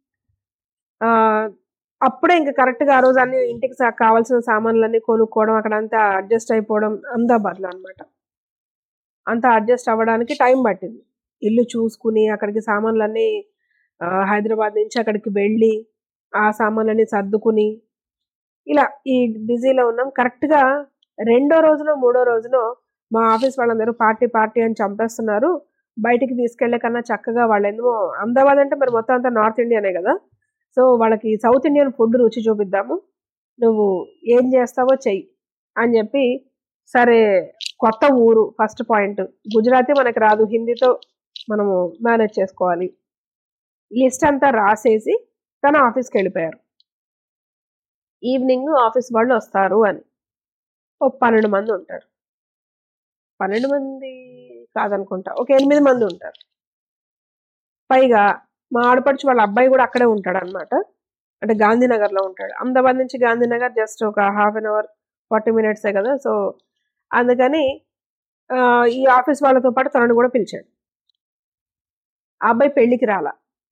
ఆ, అప్పుడే ఇంకా కరెక్ట్గా ఆ రోజు అన్ని ఇంటికి సా- కావాల్సిన సామాన్లన్నీ కొనుక్కోవడం అక్కడ అంతా అడ్జస్ట్ అయిపోవడం అహ్మదాబాద్లో అనమాట అంతా అడ్జస్ట్ అవ్వడానికి టైం పట్టింది ఇల్లు చూసుకుని అక్కడికి సామాన్లన్నీ ఆ, హైదరాబాద్ నుంచి అక్కడికి వెళ్ళి ఆ సామాన్లన్నీ సర్దుకుని ఇలా ఈ బిజీలో ఉన్నాం కరెక్ట్గా రెండో రోజునో మూడో రోజునో మా ఆఫీస్ వాళ్ళందరూ పార్టీ పార్టీ అని చంపేస్తున్నారు బయటికి తీసుకెళ్లే కన్నా చక్కగా వాళ్ళు ఏమో అహ్మదాబాద్ అంటే మరి మొత్తం అంతా నార్త్ ఇండియానే కదా సో వాళ్ళకి సౌత్ ఇండియన్ ఫుడ్ రుచి చూపిద్దాము నువ్వు ఏం చేస్తావో చెయ్యి అని చెప్పి సరే కొత్త ఊరు ఫస్ట్ పాయింట్ గుజరాతీ మనకి రాదు హిందీతో మనము మేనేజ్ చేసుకోవాలి లిస్ట్ అంతా రాసేసి తన ఆఫీస్కి వెళ్ళిపోయారు ఈవినింగ్ ఆఫీస్ వాళ్ళు వస్తారు అని ఓ పన్నెండు మంది ఉంటారు పన్నెండు మంది కాదనుకుంటా ఒక ఎనిమిది మంది ఉంటారు పైగా మా ఆడపడుచు వాళ్ళ అబ్బాయి కూడా అక్కడే ఉంటాడు అనమాట అంటే గాంధీనగర్లో ఉంటాడు అహ్మదాబాద్ నుంచి గాంధీనగర్ జస్ట్ ఒక హాఫ్ అన్ అవర్ ఫార్టీ మినిట్సే కదా సో అందుకని ఆ, ఈ ఆఫీస్ వాళ్ళతో పాటు తనని కూడా పిలిచాడు ఆ అబ్బాయి పెళ్ళికి రాలా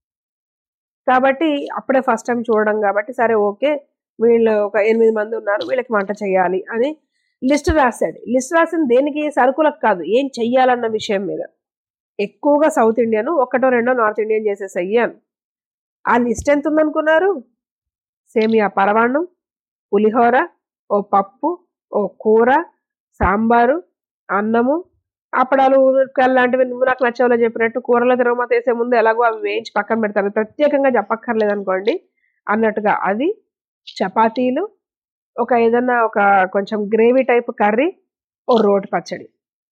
కాబట్టి అప్పుడే ఫస్ట్ టైం చూడడం కాబట్టి సరే ఓకే వీళ్ళు ఒక ఎనిమిది మంది ఉన్నారు వీళ్ళకి వంట చేయాలి అని లిస్ట్ రాశాడు లిస్ట్ రాసిన దేనికి సరుకులకు కాదు ఏం చెయ్యాలన్న విషయం మీద ఎక్కువగా సౌత్ ఇండియన్ ఒకటో రెండో నార్త్ ఇండియన్ చేసేసయ్యి అని ఆ లిస్ట్ ఎంత ఉందనుకున్నారు సేమియా పరవాణం పులిహోర ఓ పప్పు ఓ కూర సాంబారు అన్నము అప్పడాలు ఉరకాయలు లాంటివి నువ్వు నాకు నచ్చేవాళ్ళు చెప్పినట్టు కూరలో తిరగమాత వేసే ముందు ఎలాగో అవి వేయించి పక్కన పెడతారు ప్రత్యేకంగా చెప్పక్కర్లేదు అనుకోండి అన్నట్టుగా అది చపాతీలు ఒక ఏదన్నా ఒక కొంచెం గ్రేవీ టైప్ కర్రీ ఓ రోటి పచ్చడి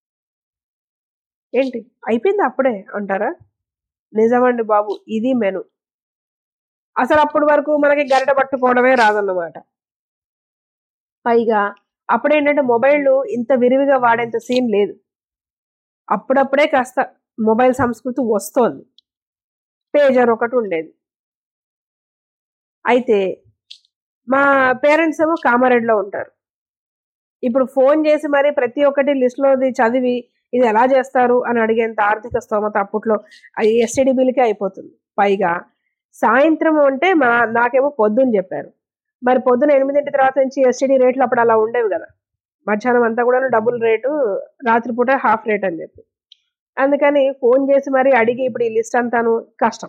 ఏంటి అయిపోయింది అప్పుడే అంటారా నిజమండి బాబు ఇది మెను అసలు అప్పటి వరకు మనకి గరిట పట్టుకోవడమే రాదన్నమాట పైగా అప్పుడేంటంటే మొబైల్ ఇంత విరివిగా వాడేంత సీన్ లేదు అప్పుడప్పుడే కాస్త మొబైల్ సంస్కృతి వస్తోంది పేజర్ ఒకటి ఉండేది అయితే మా పేరెంట్స్ ఏమో కామారెడ్డిలో ఉంటారు ఇప్పుడు ఫోన్ చేసి మరి ప్రతి ఒక్కటి లిస్ట్లోది చదివి ఇది ఎలా చేస్తారు అని అడిగేంత ఆర్థిక స్తోమత అప్పట్లో ఎస్టీడీ బిల్కే అయిపోతుంది పైగా సాయంత్రం అంటే మా నాకేమో పొద్దున్న చెప్పారు మరి పొద్దున ఎనిమిదింటి తర్వాత నుంచి ఎస్టీడీ రేట్లు అప్పుడు అలా ఉండేవి కదా మధ్యాహ్నం అంతా కూడా డబుల్ రేటు రాత్రిపూట హాఫ్ రేట్ అని చెప్పి అందుకని ఫోన్ చేసి మరి అడిగి ఇప్పుడు ఈ లిస్ట్ అంతాను కష్టం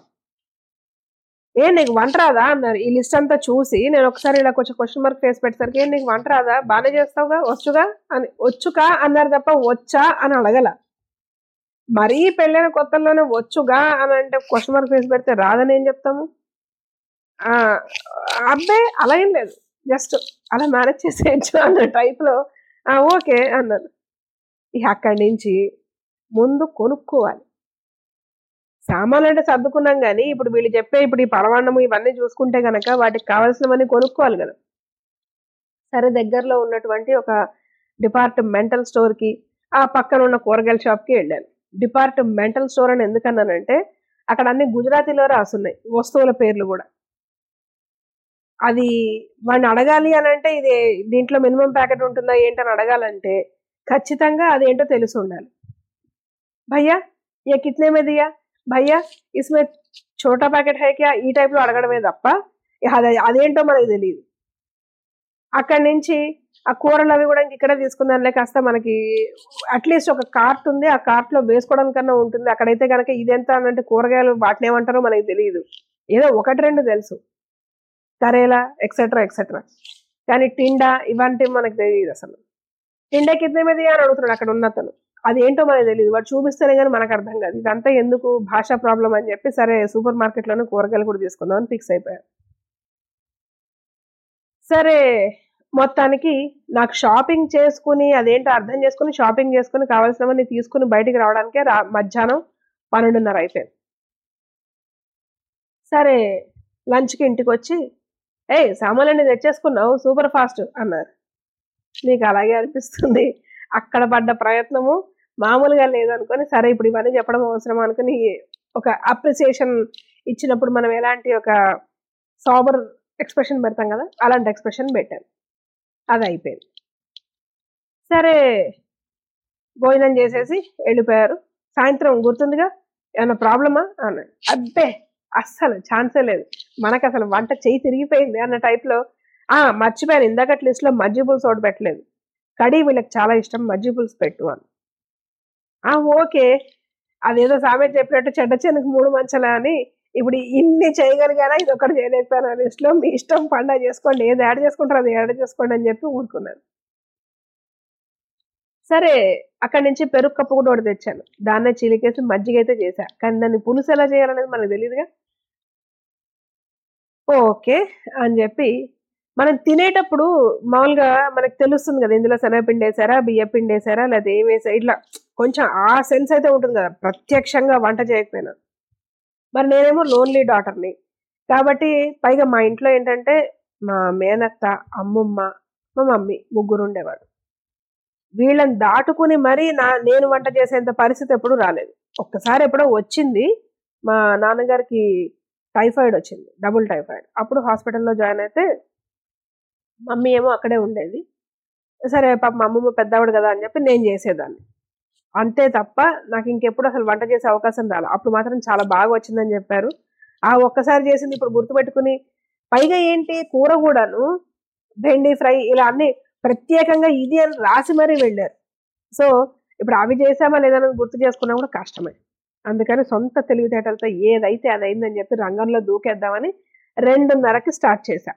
ఏ నీకు వంట రాదా అన్నారు ఈ లిస్ట్ అంతా చూసి నేను ఒకసారి ఇలా కొంచెం క్వశ్చన్ మార్క్ ఫేస్ పెట్టేసరికి "ఏ, నీకు వంట రాదా బాగానే చేస్తావుగా వచ్చుగా అని వచ్చుకా అన్నారు తప్ప వచ్చా అని అడగల మరీ పెళ్ళైన కొత్తల్లోనే వచ్చుగా అని అంటే క్వశ్చన్ మార్క్ ఫేస్ పెడితే రాదని ఏం చెప్తాము ఆ, అబ్బే అలా ఏం లేదు జస్ట్ అలా మేనేజ్ చేసేయచ్చు అన్న టైప్లో ఓకే అన్నాను ఇక అక్కడి నుంచి ముందు కొనుక్కోవాలి సామాన్లు అంటే సర్దుకున్నాం కానీ ఇప్పుడు వీళ్ళు చెప్పే ఇప్పుడు ఈ పరమాన్నము ఇవన్నీ చూసుకుంటే గనక వాటికి కావాల్సినవన్నీ కొనుక్కోవాలి కదా సరే దగ్గరలో ఉన్నటువంటి ఒక డిపార్ట్మెంటల్ స్టోర్కి ఆ పక్కన ఉన్న కూరగాయల షాప్కి వెళ్ళాను డిపార్ట్మెంటల్ స్టోర్ అని ఎందుకన్నానంటే అక్కడ అన్ని గుజరాతీలో రాసున్నాయి వస్తువుల పేర్లు కూడా అది వాడిని అడగాలి అని అంటే ఇది దీంట్లో మినిమం ప్యాకెట్ ఉంటుందా ఏంటని అడగాలంటే ఖచ్చితంగా అదేంటో తెలిసి ఉండాలి భయ్యా ये कितने में दिया భయ్యా इसमें छोटा ప్యాకెట్ హై క్యా ఈ టైప్లో అడగడమే తప్ప ఇక అది అదేంటో మనకు తెలియదు అక్కడి నుంచి ఆ కూరలు అవి కూడా ఇంక ఇక్కడే తీసుకుందాంలే కాస్త మనకి అట్లీస్ట్ ఒక కార్ట్ ఉంది ఆ కార్ట్ లో వేసుకోవడానికన్నా ఉంటుంది అక్కడైతే కనుక ఇదెంత అని అంటే కూరగాయలు వాటిని ఏమంటారో మనకి తెలియదు ఏదో ఒకటి రెండు తెలుసు కరేలా ఎక్సెట్రా ఎక్సెట్రా కానీ టిండా ఇవంటి మనకు తెలియదు అసలు టిండా కింద మీద అని అడుగుతున్నాడు అక్కడ ఉన్న అతను అది ఏంటో మనకు తెలియదు వాడు చూపిస్తేనే కానీ మనకు అర్థం కాదు ఇదంతా ఎందుకు భాషా ప్రాబ్లం అని చెప్పి సరే సూపర్ మార్కెట్లోనే కూరగాయలు కూడా తీసుకుందాం అని ఫిక్స్ అయిపోయారు సరే మొత్తానికి నాకు షాపింగ్ చేసుకుని అదేంటో అర్థం చేసుకుని షాపింగ్ చేసుకుని కావాల్సినవన్నీ తీసుకుని బయటికి రావడానికే రా మధ్యాహ్నం పన్నెండున్నర అయిపోయింది సరే లంచ్కి ఇంటికి వచ్చి ఏయ్ సామాన్లన్నీ తెచ్చేసుకున్నావు సూపర్ ఫాస్ట్ అన్నారు నీకు అలాగే అనిపిస్తుంది అక్కడ పడ్డ ప్రయత్నము మామూలుగా లేదనుకొని సరే ఇప్పుడు ఇవన్నీ చెప్పడం అవసరం అనుకుని ఒక అప్రిసియేషన్ ఇచ్చినప్పుడు మనం ఎలాంటి ఒక సాబర్ ఎక్స్ప్రెషన్ పెడతాం కదా అలాంటి ఎక్స్ప్రెషన్ పెట్టాను అది అయిపోయింది సరే భోజనం చేసేసి వెళ్ళిపోయారు సాయంత్రం గుర్తుందిగా ఏమైనా ప్రాబ్లమా అన్నాడు అబ్బే అస్సలు ఛాన్సే లేదు మనకు అసలు వంట చేయి తిరిగిపోయింది అన్న టైప్లో ఆ మర్చిపోయాను ఇందాక లిస్ట్లో మజ్జి పులుసు ఒకటి పెట్టలేదు కడీ వీళ్ళకి చాలా ఇష్టం మజ్జి పులుసు పెట్టు అని ఆ ఓకే అదేదో సామెత చెప్పినట్టు చెడ్డ చెనకు మూడు మంచలా అని ఇప్పుడు ఇన్ని చేయగలిగానా ఇది ఒకటి చేయలేకపోయాను ఆ లిస్ట్లో మీ ఇష్టం పండగ చేసుకోండి ఏది యాడ్ చేసుకుంటారో అది యాడ్ చేసుకోండి అని చెప్పి ఊరుకున్నాను సరే అక్కడి నుంచి పెరుగు కప్పు కూడా ఒకటి తెచ్చాను దాన్నే చిలికేసి మజ్జిగ అయితే చేశా కానీ దాన్ని పులుసు ఎలా చేయాలనేది మనకు తెలియదుగా ఓకే అని చెప్పి మనం తినేటప్పుడు మామూలుగా మనకు తెలుస్తుంది కదా ఇందులో శనగపిండి వేసారా బియ్య పిండి వేసారా లేదా ఏం వేసారా ఇట్లా కొంచెం ఆ సెన్స్ అయితే ఉంటుంది కదా ప్రత్యక్షంగా వంట చేయకపోయినా మరి నేనేమో లోన్లీ డాటర్ని కాబట్టి పైగా మా ఇంట్లో ఏంటంటే మా మేనత్త అమ్మమ్మ మా మమ్మీ ముగ్గురు ఉండేవాడు వీళ్ళని దాటుకుని మరీ నా నేను వంట చేసేంత పరిస్థితి ఎప్పుడు రాలేదు ఒక్కసారి ఎప్పుడో వచ్చింది మా నాన్నగారికి టైఫాయిడ్ వచ్చింది డబుల్ టైఫాయిడ్ అప్పుడు హాస్పిటల్లో జాయిన్ అయితే మమ్మీ ఏమో అక్కడే ఉండేది సరే పాప మా అమ్మమ్మ పెద్దవాడు కదా అని చెప్పి నేను చేసేదాన్ని అంతే తప్ప నాకు ఇంకెప్పుడు అసలు వంట చేసే అవకాశం రాలేదు అప్పుడు మాత్రం చాలా బాగా వచ్చిందని చెప్పారు ఆ ఒక్కసారి చేసింది ఇప్పుడు గుర్తుపెట్టుకుని పైగా ఏంటి కూర కూడాను భెండి ఫ్రై ఇలా అన్ని ప్రత్యేకంగా ఇది అని రాసి మరీ వెళ్ళారు సో ఇప్పుడు అవి చేసామా లేదన్నది గుర్తు చేసుకున్నా కూడా కష్టమే అందుకని సొంత తెలివితేటలతో ఏదైతే అది అయిందని చెప్పి రంగంలో దూకేద్దామని రెండున్నరకి స్టార్ట్ చేశా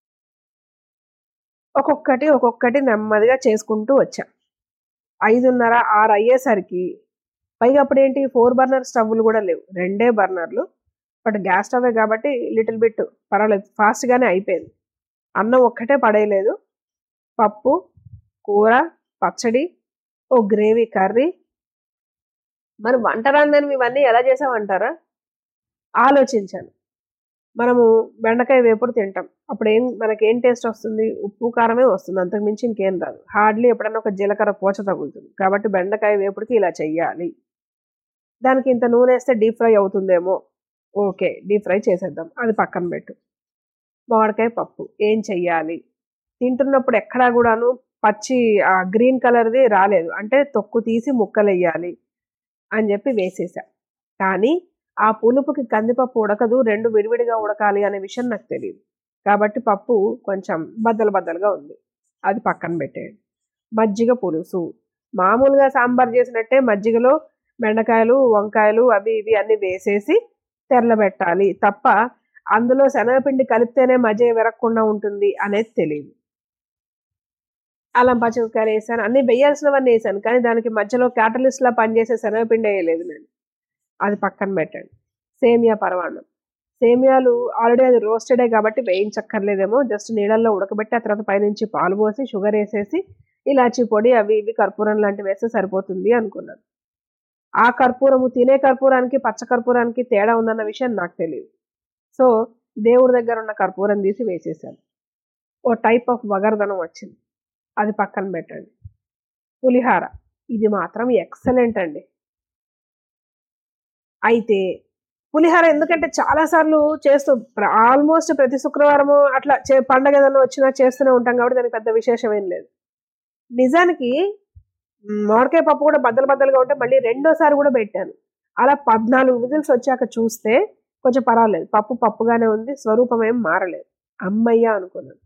ఒక్కొక్కటి ఒక్కొక్కటి నెమ్మదిగా చేసుకుంటూ వచ్చా ఐదున్నర ఆరు అయ్యేసరికి పైగా అప్పుడు ఏంటి ఫోర్ బర్నర్ స్టవ్లు కూడా లేవు రెండే బర్నర్లు బట్ గ్యాస్ స్టవే కాబట్టి లిటిల్ బిట్ పర్వాలేదు ఫాస్ట్గానే అయిపోయింది అన్నం ఒక్కటే పడేయలేదు పప్పు కూర పచ్చడి ఓ గ్రేవీ కర్రీ మరి వంట రాందని ఇవన్నీ ఎలా చేసామంటారా ఆలోచించాను మనము బెండకాయ వేపుడు తింటాం అప్పుడు ఏం మనకి ఏం టేస్ట్ వస్తుంది ఉప్పు కారమే వస్తుంది అంతకు మించి ఇంకేం రాదు హార్డ్లీ ఎప్పుడన్నా ఒక జీలకర్ర పోచ తగులుతుంది కాబట్టి బెండకాయ వేపుడుకి ఇలా చెయ్యాలి దానికి ఇంత నూనె వేస్తే డీప్ ఫ్రై అవుతుందేమో ఓకే డీప్ ఫ్రై చేసేద్దాం అది పక్కన పెట్టు మామిడికాయ పప్పు ఏం చెయ్యాలి తింటున్నప్పుడు ఎక్కడా కూడాను పచ్చి ఆ గ్రీన్ కలర్ది రాలేదు అంటే తొక్కు తీసి ముక్కలు వేయాలి అని చెప్పి వేసేసా కానీ ఆ పులుపుకి కందిపప్పు ఉడకదు రెండు విడివిడిగా ఉడకాలి అనే విషయం నాకు తెలియదు కాబట్టి పప్పు కొంచెం బద్దలు బద్దలుగా ఉంది అది పక్కన పెట్టేయండి మజ్జిగ పులుసు మామూలుగా సాంబార్ చేసినట్టే మజ్జిగలో బెండకాయలు వంకాయలు అవి ఇవి అన్ని వేసేసి తెరలబెట్టాలి తప్ప అందులో శనగపిండి కలిపితేనే మజ్జిగ విరగకుండా ఉంటుంది అనేది తెలియదు అల్లం పచ్చిమిరపకాయలు వేసాను అన్ని వేయాల్సినవన్నీ వేసాను కానీ దానికి మధ్యలో క్యాటలిస్ట్లా పనిచేసే శనగపిండి వేయలేదు నేను అది పక్కన పెట్టండి సేమియా పరమాన్నం సేమియాలు ఆల్రెడీ అది రోస్టెడే కాబట్టి వేయించక్కర్లేదేమో జస్ట్ నీళ్ళల్లో ఉడకబెట్టి ఆ తర్వాత పైనుంచి పాలు పోసి షుగర్ వేసేసి ఇలాచీ పొడి అవి ఇవి కర్పూరం లాంటివి వేస్తే సరిపోతుంది అనుకున్నాను ఆ కర్పూరము తినే కర్పూరానికి పచ్చ కర్పూరానికి తేడా ఉందన్న విషయం నాకు తెలియదు సో దేవుడి దగ్గర ఉన్న కర్పూరం తీసి వేసేసాను ఓ టైప్ ఆఫ్ వగర్దనం వచ్చింది అది పక్కన పెట్టండి పులిహార ఇది మాత్రం ఎక్సలెంట్ అండి అయితే పులిహార ఎందుకంటే చాలాసార్లు చేస్తూ ఆల్మోస్ట్ ప్రతి శుక్రవారము అట్లా చే పండగ ఏదైనా వచ్చినా చేస్తూనే ఉంటాం కాబట్టి దానికి పెద్ద విశేషం ఏం లేదు నిజానికి మామిడికాయ పప్పు కూడా బద్దలు బద్దలుగా ఉంటే మళ్ళీ రెండోసారి కూడా పెట్టాను అలా పద్నాలుగు విజిల్స్ వచ్చాక చూస్తే కొంచెం పర్వాలేదు పప్పు పప్పుగానే ఉంది స్వరూపం ఏం మారలేదు అమ్మయ్య అనుకున్నాను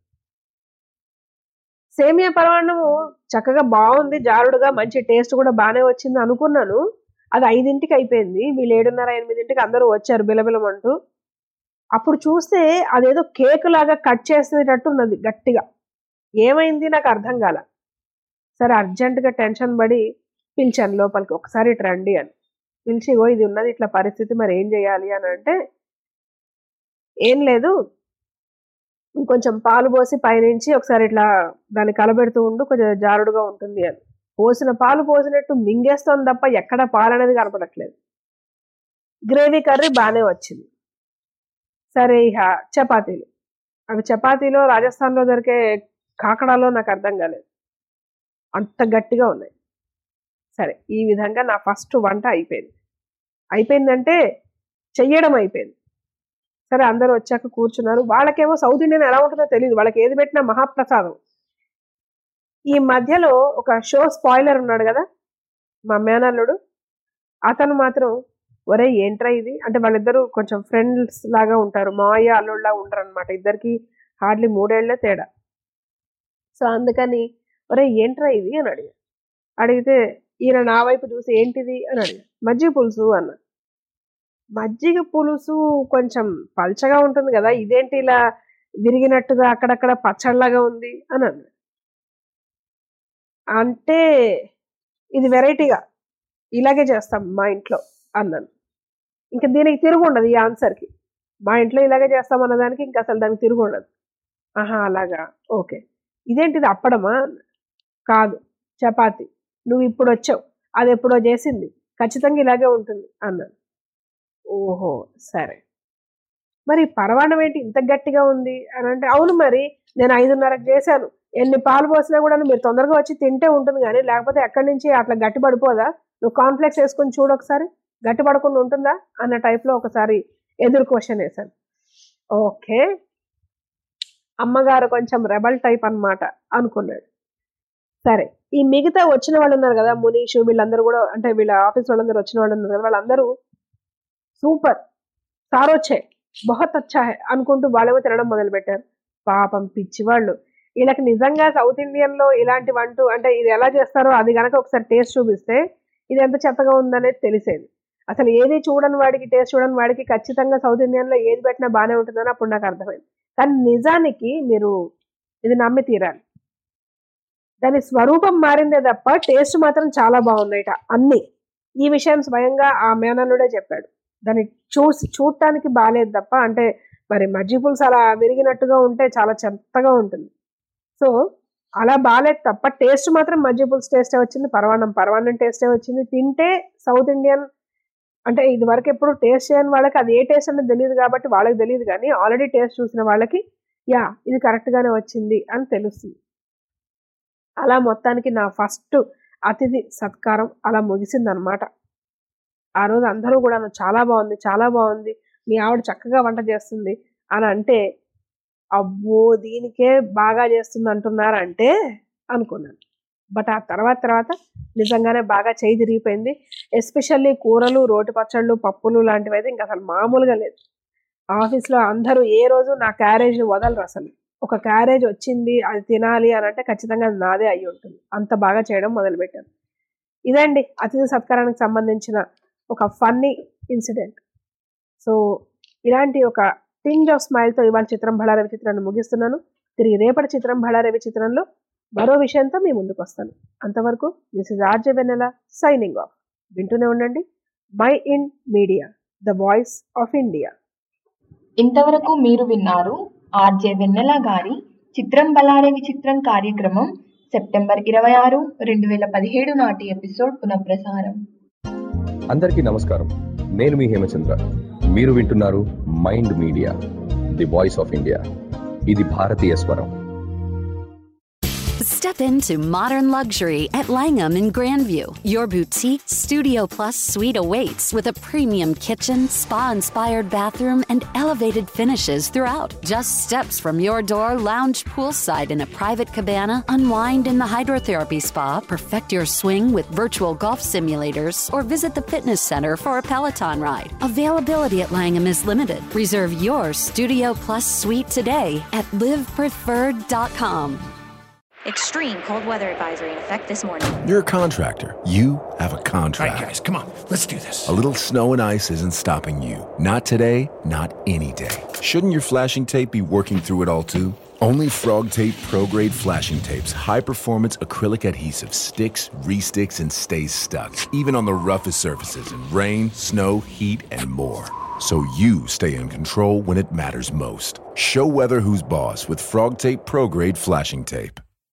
సేమియా పరమాన్నము చక్కగా బాగుంది జారుడుగా మంచి టేస్ట్ కూడా బాగానే వచ్చింది అనుకున్నాను అది ఐదింటికి అయిపోయింది వీళ్ళు ఏడున్నర ఎనిమిదింటికి అందరూ వచ్చారు బిలబిలమంటూ అప్పుడు చూస్తే అదేదో కేక్ లాగా కట్ చేసేటట్టు ఉన్నది గట్టిగా ఏమైంది నాకు అర్థం కాల సరే అర్జెంటుగా టెన్షన్ పడి పిలిచాను లోపలికి ఒకసారి ఇటు రండి అని పిలిచి ఓ ఇది ఉన్నది ఇట్లా పరిస్థితి మరి ఏం చేయాలి అని అంటే ఏం లేదు ఇంకొంచెం పాలు పోసి పైనుంచి ఒకసారి ఇట్లా దాన్ని కలబెడుతూ ఉండు కొంచెం జారుడుగా ఉంటుంది అని పోసిన పాలు పోసినట్టు మింగేస్తోంది తప్ప ఎక్కడ పాలు అనేది కనపడట్లేదు గ్రేవీ కర్రీ బాగానే వచ్చింది సరే ఇక చపాతీలు అవి చపాతీలో రాజస్థాన్లో దొరికే కాకడాలో నాకు అర్థం కాలేదు అంత గట్టిగా ఉన్నాయి సరే ఈ విధంగా నా ఫస్ట్ వంట అయిపోయింది అయిపోయిందంటే చెయ్యడం అయిపోయింది సరే అందరూ వచ్చాక కూర్చున్నారు వాళ్ళకేమో సౌత్ ఇండియన్ ఎలా ఉంటుందో తెలియదు వాళ్ళకి ఏది పెట్టినా మహాప్రసాదం ఈ మధ్యలో ఒక షో స్పాయిలర్ ఉన్నాడు కదా మా మేనల్లుడు అతను మాత్రం ఒరే ఏంట్రా ఇది అంటే వాళ్ళిద్దరూ కొంచెం ఫ్రెండ్స్ లాగా ఉంటారు మావయ్య అల్లుళ్ళలా ఉండరు అనమాట ఇద్దరికి హార్డ్లీ మూడేళ్లే తేడా సో అందుకని ఒరే ఏంట్రా ఇది అని అడిగా అడిగితే ఈయన నా వైపు చూసి ఏంటిది అని అడిగా మజ్జిగ పులుసు అన్న మజ్జిగ పులుసు కొంచెం పల్చగా ఉంటుంది కదా ఇదేంటి ఇలా విరిగినట్టుగా అక్కడక్కడ పచ్చళ్ళగా ఉంది అని అన్న అంటే ఇది వెరైటీగా ఇలాగే చేస్తాం మా ఇంట్లో అన్నాను ఇంకా దీనికి తిరుగు ఉండదు ఈ ఆన్సర్కి మా ఇంట్లో ఇలాగే చేస్తాం అన్నదానికి ఇంకా అసలు దానికి తిరుగు ఉండదు ఆహా అలాగా ఓకే ఇదేంటిది అప్పడమా కాదు చపాతి నువ్వు ఇప్పుడు వచ్చావు అది ఎప్పుడో చేసింది ఖచ్చితంగా ఇలాగే ఉంటుంది అన్నాను ఓహో సరే మరి పరవాణం ఏంటి ఇంత గట్టిగా ఉంది అని అంటే అవును మరి నేను ఐదున్నరకు చేశాను ఎన్ని పాలు పోసినా కూడా మీరు తొందరగా వచ్చి తింటే ఉంటుంది కానీ లేకపోతే ఎక్కడి నుంచి అట్లా గట్టి పడిపోదా నువ్వు కాంప్లెక్స్ వేసుకొని చూడు ఒకసారి గట్టి పడకుండా ఉంటుందా అన్న టైప్లో ఒకసారి ఎదురు క్వశ్చన్ వేశాను ఓకే అమ్మగారు కొంచెం రెబల్ టైప్ అన్నమాట అనుకున్నాడు సరే ఈ మిగతా వచ్చిన వాళ్ళు ఉన్నారు కదా మునీష్ వీళ్ళందరూ కూడా అంటే వీళ్ళ ఆఫీస్ వాళ్ళందరూ వచ్చిన వాళ్ళు ఉన్నారు కదా వాళ్ళందరూ సూపర్ సార్ వచ్చే బహుత్ అచ్చా హై అనుకుంటూ వాళ్ళేమో తినడం మొదలు పెట్టారు పాపం పిచ్చి వాళ్ళు వీళ్ళకి నిజంగా సౌత్ ఇండియన్ లో ఇలాంటి వంటూ అంటే ఇది ఎలా చేస్తారో అది గనక ఒకసారి టేస్ట్ చూపిస్తే ఇది ఎంత చెత్తగా ఉందనేది తెలిసేది అసలు ఏది చూడని వాడికి టేస్ట్ చూడని వాడికి ఖచ్చితంగా సౌత్ ఇండియన్ లో ఏది పెట్టినా బాగానే ఉంటుందని అప్పుడు నాకు అర్థమైంది కానీ నిజానికి మీరు ఇది నమ్మి తీరాలి దాని స్వరూపం మారిందే తప్ప టేస్ట్ మాత్రం చాలా బాగున్నాయిట అన్ని ఈ విషయం స్వయంగా ఆ మేనల్లుడే చెప్పాడు దాన్ని చూసి చూడటానికి బాగాలేదు తప్ప అంటే మరి మజ్జి పులుసు అలా విరిగినట్టుగా ఉంటే చాలా చెత్తగా ఉంటుంది సో అలా బాగాలేదు తప్ప టేస్ట్ మాత్రం మజ్జి పులుసు టేస్టే వచ్చింది పరవాన్నం పరవాన్నం టేస్టే వచ్చింది తింటే సౌత్ ఇండియన్ అంటే ఇది వరకు ఎప్పుడు టేస్ట్ చేయని వాళ్ళకి అది ఏ టేస్ట్ అనేది తెలియదు కాబట్టి వాళ్ళకి తెలియదు కానీ ఆల్రెడీ టేస్ట్ చూసిన వాళ్ళకి యా ఇది కరెక్ట్గానే వచ్చింది అని తెలుస్తుంది అలా మొత్తానికి నా ఫస్ట్ అతిథి సత్కారం అలా ముగిసిందనమాట ఆ రోజు అందరూ కూడా చాలా బాగుంది చాలా బాగుంది మీ ఆవిడ చక్కగా వంట చేస్తుంది అని అంటే అబ్బో దీనికే బాగా చేస్తుంది అంటున్నారు అంటే అనుకున్నాను బట్ ఆ తర్వాత తర్వాత నిజంగానే బాగా చేయి తిరిగిపోయింది ఎస్పెషల్లీ కూరలు రోటి పచ్చళ్ళు పప్పులు లాంటివి అయితే ఇంకా అసలు మామూలుగా లేదు ఆఫీస్లో అందరూ ఏ రోజు నా క్యారేజ్ వదలరు అసలు ఒక క్యారేజ్ వచ్చింది అది తినాలి అని అంటే ఖచ్చితంగా అది నాదే అయి ఉంటుంది అంత బాగా చేయడం మొదలుపెట్టాను ఇదండి అతిథి సత్కారానికి సంబంధించిన ఒక ఫన్నీ ఇన్సిడెంట్ సో ఇలాంటి ఒక టింజ్ ఆఫ్ స్మైల్తో ఇవాళ చిత్రం బళారవి చిత్రాన్ని ముగిస్తున్నాను తిరిగి రేపటి చిత్రం బళారవి చిత్రంలో మరో విషయంతో మీ ముందుకు వస్తాను అంతవరకు this is RJ Vennela signing off వింటూనే ఉండండి mind media the voice of India ఇంతవరకు మీరు విన్నారు ఆర్జే వెన్నెల గారి చిత్రం బలారే విచిత్రం కార్యక్రమం సెప్టెంబర్ ఇరవై ఆరు రెండు వేల పదిహేడు నాటి ఎపిసోడ్ పునఃప్రసారం అందరికీ నమస్కారం నేను మీ హేమచంద్ర మీరు వింటున్నారు mind media the voice of India ఇది భారతీయ స్వరం Step into modern luxury at Langham in Grandview. Your boutique Studio Plus suite awaits with a premium kitchen, spa inspired bathroom, and elevated finishes throughout. Just steps from your door, lounge poolside in a private cabana, unwind in the hydrotherapy spa, perfect your swing with virtual golf simulators, or visit the fitness center for a Peloton ride. Availability at Langham is limited. Reserve your Studio Plus suite today at livepreferred.com. Extreme cold weather advisory in effect this morning. You're a contractor. You have a contract. All right, guys, come on. Let's do this. A little snow and ice isn't stopping you. Not today, not any day. Shouldn't your flashing tape be working through it all too? Only Frog Tape Pro Grade Flashing Tape's high performance acrylic adhesive sticks, resticks, and stays stuck, even on the roughest surfaces in rain, snow, heat, and more. So you stay in control when it matters most. Show weather who's boss with Frog Tape Pro Grade Flashing Tape.